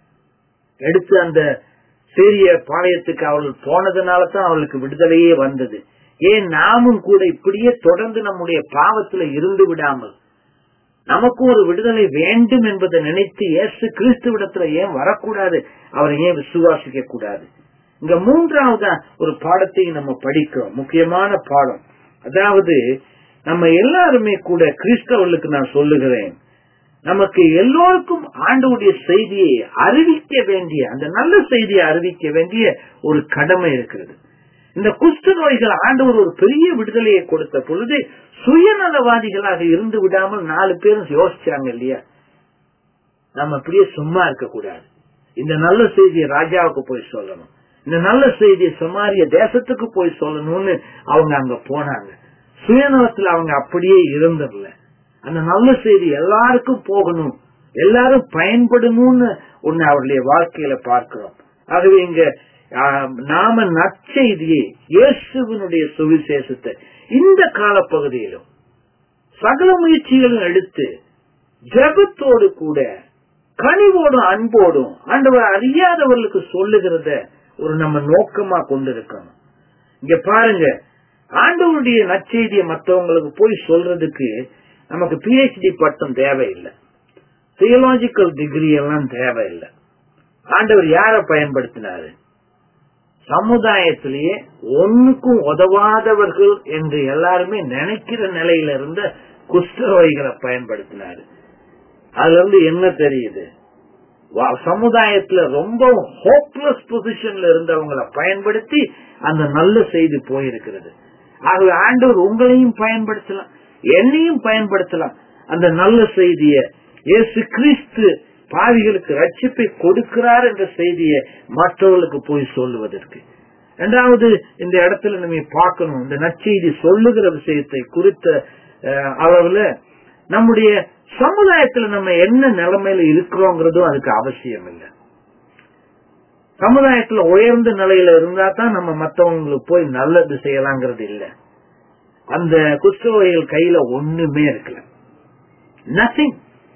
எடுத்து அந்த சிறிய பாளையத்துக்கு அவர்கள் போனதுனால தான் அவர்களுக்கு விடுதலையே வந்தது ஏன் நாமும் கூட இப்படியே தொடர்ந்து நம்முடைய பாவத்துல இருந்து விடாமல் நமக்கும் ஒரு விடுதலை வேண்டும் என்பதை நினைத்து இயேசு கிறிஸ்துவிடத்துல ஏன் வரக்கூடாது அவரை ஏன் விசுவாசிக்க கூடாது இங்க மூன்றாவதா ஒரு பாடத்தையும் நம்ம படிக்கிறோம் முக்கியமான பாடம் அதாவது நம்ம எல்லாருமே கூட கிறிஸ்தவர்களுக்கு நான் சொல்லுகிறேன் நமக்கு எல்லோருக்கும் ஆண்டவுடைய செய்தியை அறிவிக்க வேண்டிய அந்த நல்ல செய்தியை அறிவிக்க வேண்டிய ஒரு கடமை இருக்கிறது இந்த குஷ்ட நோய்கள் ஆண்டவர் ஒரு பெரிய விடுதலையை கொடுத்த பொழுது சுயநலவாதிகளாக இருந்து விடாமல் நாலு பேரும் யோசிச்சாங்க இல்லையா நம்ம அப்படியே சும்மா இருக்க கூடாது இந்த நல்ல செய்தியை ராஜாவுக்கு போய் சொல்லணும் இந்த நல்ல செய்தியை சமாரிய தேசத்துக்கு போய் சொல்லணும்னு அவங்க அங்க போனாங்க சுயநலத்துல அவங்க அப்படியே இருந்துடல அந்த நல்ல செய்தி எல்லாருக்கும் போகணும் எல்லாரும் பயன்படணும்னு ஒண்ணு அவருடைய வாழ்க்கையில பார்க்கிறோம் ஆகவே இங்க நாம நற்செய்தியை இயேசுவனுடைய சுவிசேஷத்தை இந்த காலப்பகுதியிலும் சகல முயற்சிகளும் எடுத்து ஜபத்தோடு கூட கனிவோடும் அன்போடும் ஆண்டவர் அறியாதவர்களுக்கு சொல்லுகிறத ஒரு நம்ம நோக்கமா கொண்டிருக்கணும் இங்க பாருங்க ஆண்டவருடைய நற்செய்தியை மற்றவங்களுக்கு போய் சொல்றதுக்கு நமக்கு பிஹெச்டி பட்டம் தேவையில்லை தியலாஜிக்கல் டிகிரி எல்லாம் தேவையில்லை ஆண்டவர் யார பயன்படுத்தினாரு சமுதாயத்திலேயே ஒன்னுக்கும் உதவாதவர்கள் என்று எல்லாருமே நினைக்கிற நிலையில இருந்த குஷ்டரோகிகளை பயன்படுத்தினாரு அதுல இருந்து என்ன தெரியுது சமுதாயத்துல ரொம்ப ஹோப்லெஸ் பொசிஷன்ல இருந்தவங்களை பயன்படுத்தி அந்த நல்ல செய்தி போயிருக்கிறது ஆகவே ஆண்டவர் உங்களையும் பயன்படுத்தலாம் என்னையும் பயன்படுத்தலாம் அந்த நல்ல செய்திய இயேசு கிறிஸ்து பாவிகளுக்கு ரட்சிப்பை கொடுக்கிறார் என்ற செய்தியை மற்றவர்களுக்கு போய் சொல்லுவதற்கு இரண்டாவது இந்த இடத்துல நம்ம பார்க்கணும் இந்த நற்செய்தி சொல்லுகிற விஷயத்தை குறித்த அளவுல நம்முடைய சமுதாயத்துல நம்ம என்ன நிலைமையில இருக்கிறோங்கிறதும் அதுக்கு அவசியம் இல்லை சமுதாயத்துல உயர்ந்த நிலையில இருந்தா தான் நம்ம மற்றவங்களுக்கு போய் நல்லது செய்யலாங்கிறது இல்ல அந்த குஷ்டரோகிகள் கையில ஒண்ணுமே இருக்கல நத்திங்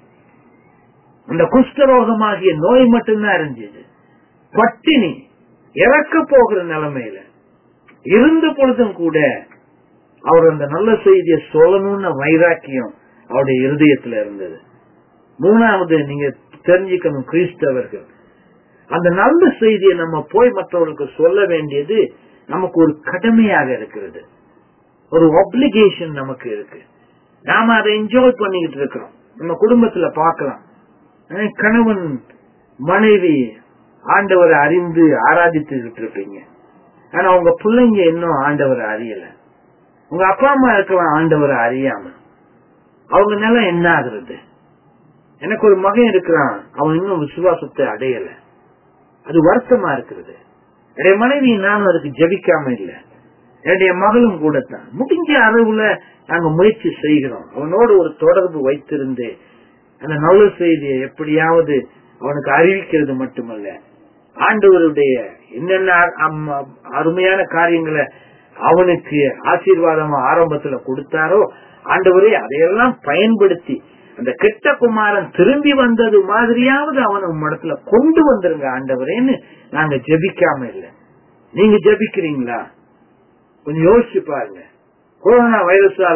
அந்த குஷ்டரோகமாகிய நோய் மட்டும்தான் இருந்துச்சு பட்டினி இறக்க போகிற நிலைமையில இருந்த பொழுதும் கூட அவர் அந்த நல்ல செய்தியை சொல்லணும்னு வைராக்கியம் அவருடைய இருதயத்துல இருந்தது மூணாவது நீங்க தெரிஞ்சுக்கணும் கிறிஸ்தவர்கள் அந்த நல்ல செய்தியை நம்ம போய் மற்றவர்களுக்கு சொல்ல வேண்டியது நமக்கு ஒரு கடமையாக இருக்கிறது ஒரு ஒப்ளிகேஷன் நமக்கு இருக்கு நாம அதை என்ஜாய் பண்ணிக்கிட்டு இருக்கிறோம் நம்ம குடும்பத்துல பார்க்கலாம் கணவன் மனைவி ஆண்டவரை அறிந்து ஆராதித்துக்கிட்டு இருப்பீங்க ஆனா உங்க பிள்ளைங்க இன்னும் ஆண்டவரை அறியல உங்க அப்பா அம்மா இருக்கலாம் ஆண்டவரை அறியாம அவங்க நிலம் என்ன ஆகுறது எனக்கு ஒரு மகன் இருக்கிறான் அவன் இன்னும் விசுவாசத்தை அடையல அது வருத்தமா இருக்கிறது என்னுடைய மனைவி நானும் அதுக்கு ஜபிக்காம இல்ல என்னுடைய மகளும் கூடத்தான் முடிஞ்ச அளவுல நாங்க முயற்சி செய்கிறோம் அவனோடு ஒரு தொடர்பு வைத்திருந்து அந்த நல்ல செய்தியை எப்படியாவது அவனுக்கு அறிவிக்கிறது மட்டுமல்ல ஆண்டவருடைய என்னென்ன அருமையான காரியங்களை அவனுக்கு ஆசீர்வாதமா ஆரம்பத்துல கொடுத்தாரோ ஆண்டவரே அதையெல்லாம் பயன்படுத்தி அந்த கெட்ட குமாரன் திரும்பி வந்தது மாதிரியாவது அவனை உம்மிடத்துல கொண்டு வந்துருங்க ஆண்டவரேன்னு நாங்க ஜபிக்காம இல்ல நீங்க ஜபிக்கிறீங்களா கொஞ்சம் யோசிச்சு பாருங்க கொரோனா வைரஸால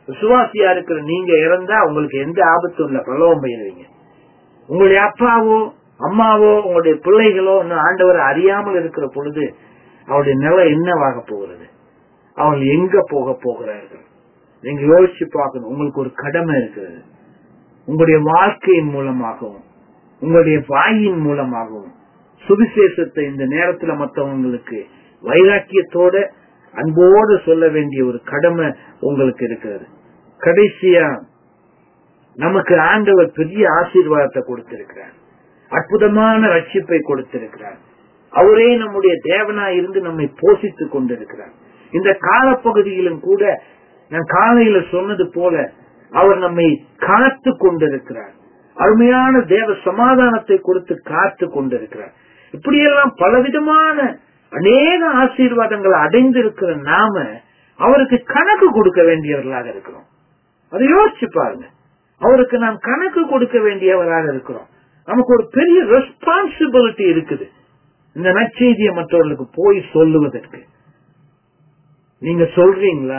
விசுவாசியா இருக்கிற நீங்க இறந்தா உங்களுக்கு எந்த ஆபத்தும் இல்ல பரலோகம் போயிருவீங்க உங்களுடைய அப்பாவோ அம்மாவோ உங்களுடைய பிள்ளைகளோ இன்னும் ஆண்டவரை அறியாமல் இருக்கிற பொழுது அவருடைய நிலை என்னவாக போகிறது அவங்க எங்க போக போகிறார்கள் நீங்க யோசிச்சு பார்க்கணும் உங்களுக்கு ஒரு கடமை இருக்கிறது உங்களுடைய வாழ்க்கையின் மூலமாகவும் உங்களுடைய வாயின் மூலமாகவும் சுவிசேஷத்தை இந்த நேரத்துல மற்றவங்களுக்கு வைராக்கியத்தோட அன்போடு சொல்ல வேண்டிய ஒரு கடமை உங்களுக்கு இருக்கிறது கடைசியா நமக்கு ஆண்டவர் பெரிய ஆசீர்வாதத்தை கொடுத்திருக்கிறார் அற்புதமான ரட்சிப்பை கொடுத்திருக்கிறார் அவரே நம்முடைய தேவனா இருந்து நம்மை போஷித்துக் கொண்டிருக்கிறார் இந்த காலப்பகுதியிலும் கூட நான் காலையில சொன்னது போல அவர் நம்மை காத்து கொண்டிருக்கிறார் அருமையான தேவ சமாதானத்தை கொடுத்து காத்து கொண்டிருக்கிறார் இப்படியெல்லாம் பலவிதமான அநேக ஆசீர்வாதங்களை அடைந்திருக்கிற நாம அவருக்கு கணக்கு கொடுக்க வேண்டியவர்களாக இருக்கிறோம் அதை யோசிச்சு பாருங்க அவருக்கு நாம் கணக்கு கொடுக்க வேண்டியவராக இருக்கிறோம் நமக்கு ஒரு பெரிய ரெஸ்பான்சிபிலிட்டி இருக்குது இந்த நற்செய்தியை மற்றவர்களுக்கு போய் சொல்லுவதற்கு நீங்க சொல்றீங்களா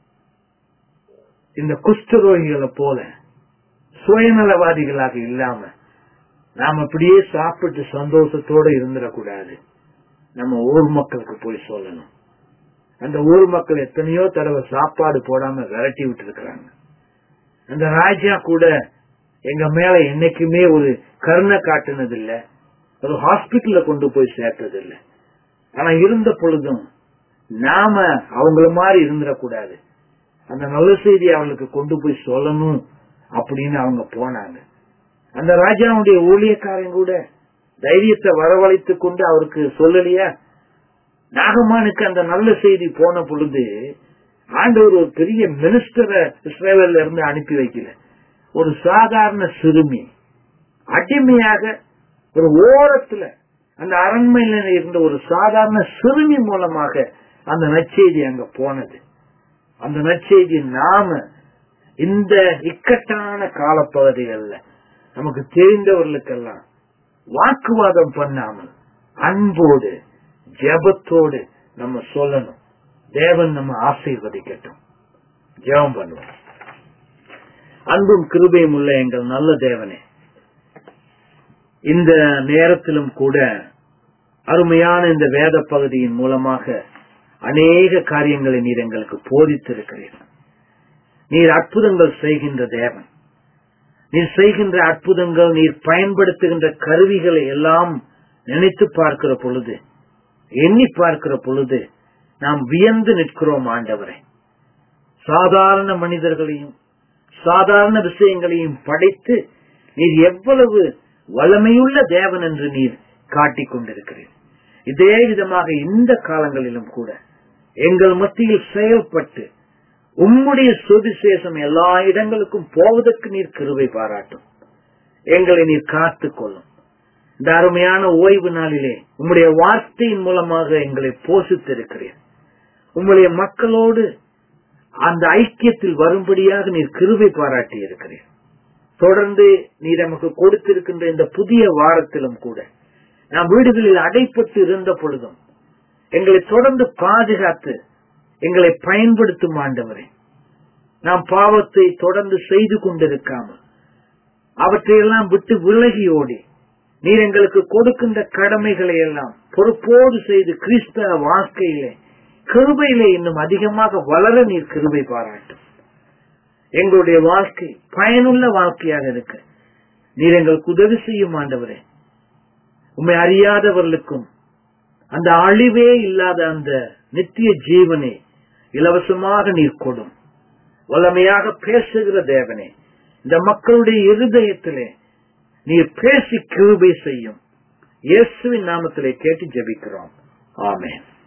இந்த குஷ்டரோகிகளை போல சுயநலவாதிகளாக இல்லாம நாம் அப்படியே சாப்பிட்டு சந்தோஷத்தோட இருந்துடக்கூடாது நம்ம ஊர் மக்களுக்கு போய் சொல்லணும் அந்த ஊர் மக்கள் எத்தனையோ தடவை சாப்பாடு போடாம விரட்டி விட்டு இருக்கிறாங்க அந்த ராஜா கூட எங்க மேல என்னைக்குமே ஒரு கருணை காட்டுனது இல்ல ஒரு ஹாஸ்பிட்டல்ல கொண்டு போய் சேர்த்தது இல்ல ஆனா இருந்த பொழுதும் நாம அவங்கள மாதிரி இருந்துடக்கூடாது அந்த நல்ல செய்தி அவங்களுக்கு கொண்டு போய் சொல்லணும் அப்படின்னு அவங்க போனாங்க அந்த ராஜாவுடைய ஊழியக்காரன் கூட தைரியத்தை வரவழைத்துக் கொண்டு அவருக்கு சொல்லலையா நாகமானுக்கு அந்த நல்ல செய்தி போன பொழுது ஆண்டவர் ஒரு பெரிய மினிஸ்டரை இஸ்ரேலில் இருந்து அனுப்பி வைக்கல ஒரு சாதாரண சிறுமி அடிமையாக ஒரு ஓரத்துல அந்த அரண்மையில இருந்த ஒரு சாதாரண சிறுமி மூலமாக அந்த நற்செய்தி அங்க போனது அந்த நற்செய்தி நாம இந்த இக்கட்டான காலப்பகுதிகள்ல நமக்கு தெரிந்தவர்களுக்கெல்லாம் வாக்குவாதம் பண்ணாமல் அன்போடு ஜெபத்தோடு நம்ம சொல்லணும் தேவன் நம்ம ஆசீர்வதிக்கட்டும் ஜெபம் பண்ணுவோம் அன்பும் கிருபையும் உள்ள எங்கள் நல்ல தேவனே இந்த நேரத்திலும் கூட அருமையான இந்த வேத பகுதியின் மூலமாக அநேக காரியங்களை நீர் எங்களுக்கு போதித்திருக்கிறீர் நீர் அற்புதங்கள் செய்கின்ற தேவன் நீர் செய்கின்ற அற்புதங்கள் நீர் பயன்படுத்துகின்ற கருவிகளை எல்லாம் நினைத்து பார்க்கிற பொழுது எண்ணி பார்க்கிற பொழுது நாம் வியந்து நிற்கிறோம் ஆண்டவரை சாதாரண மனிதர்களையும் சாதாரண விஷயங்களையும் படைத்து நீர் எவ்வளவு வளமையுள்ள தேவன் என்று நீர் காட்டிக் கொண்டிருக்கிறீர் இதே விதமாக இந்த காலங்களிலும் கூட எங்கள் மத்தியில் செயல்பட்டு உம்முடைய சுவிசேஷம் எல்லா இடங்களுக்கும் போவதற்கு நீர் கிருவை பாராட்டும் எங்களை நீர் காத்துக் கொள்ளும் இந்த அருமையான ஓய்வு நாளிலே உம்முடைய வார்த்தையின் மூலமாக எங்களை போஷித்திருக்கிறீர் உம்முடைய மக்களோடு அந்த ஐக்கியத்தில் வரும்படியாக நீர் கிருவை பாராட்டி இருக்கிறீர் தொடர்ந்து நீர் நமக்கு கொடுத்திருக்கின்ற இந்த புதிய வாரத்திலும் கூட நாம் வீடுகளில் அடைப்பட்டு இருந்த பொழுதும் எங்களை தொடர்ந்து பாதுகாத்து எங்களை பயன்படுத்தும் ஆண்டவரே நாம் பாவத்தை தொடர்ந்து செய்து கொண்டிருக்காமல் அவற்றையெல்லாம் விட்டு விலகி ஓடி நீர் எங்களுக்கு கொடுக்கின்ற கடமைகளை எல்லாம் பொறுப்போடு செய்து கிறிஸ்தவ வாழ்க்கையிலே கிருபையிலே இன்னும் அதிகமாக வளர நீர் கிருபை பாராட்டும் எங்களுடைய வாழ்க்கை பயனுள்ள வாழ்க்கையாக இருக்க நீர் எங்களுக்கு உதவி செய்யும் ஆண்டவரே உண்மை அறியாதவர்களுக்கும் அந்த அழிவே இல்லாத அந்த நித்திய ஜீவனை இலவசமாக நீர் கொடும் வல்லமையாக பேசுகிற தேவனே இந்த மக்களுடைய இருதயத்திலே நீர் பேசி கிருபை செய்யும் இயேசுவின் நாமத்திலே கேட்டு ஜெபிக்கிறோம் ஆமேன்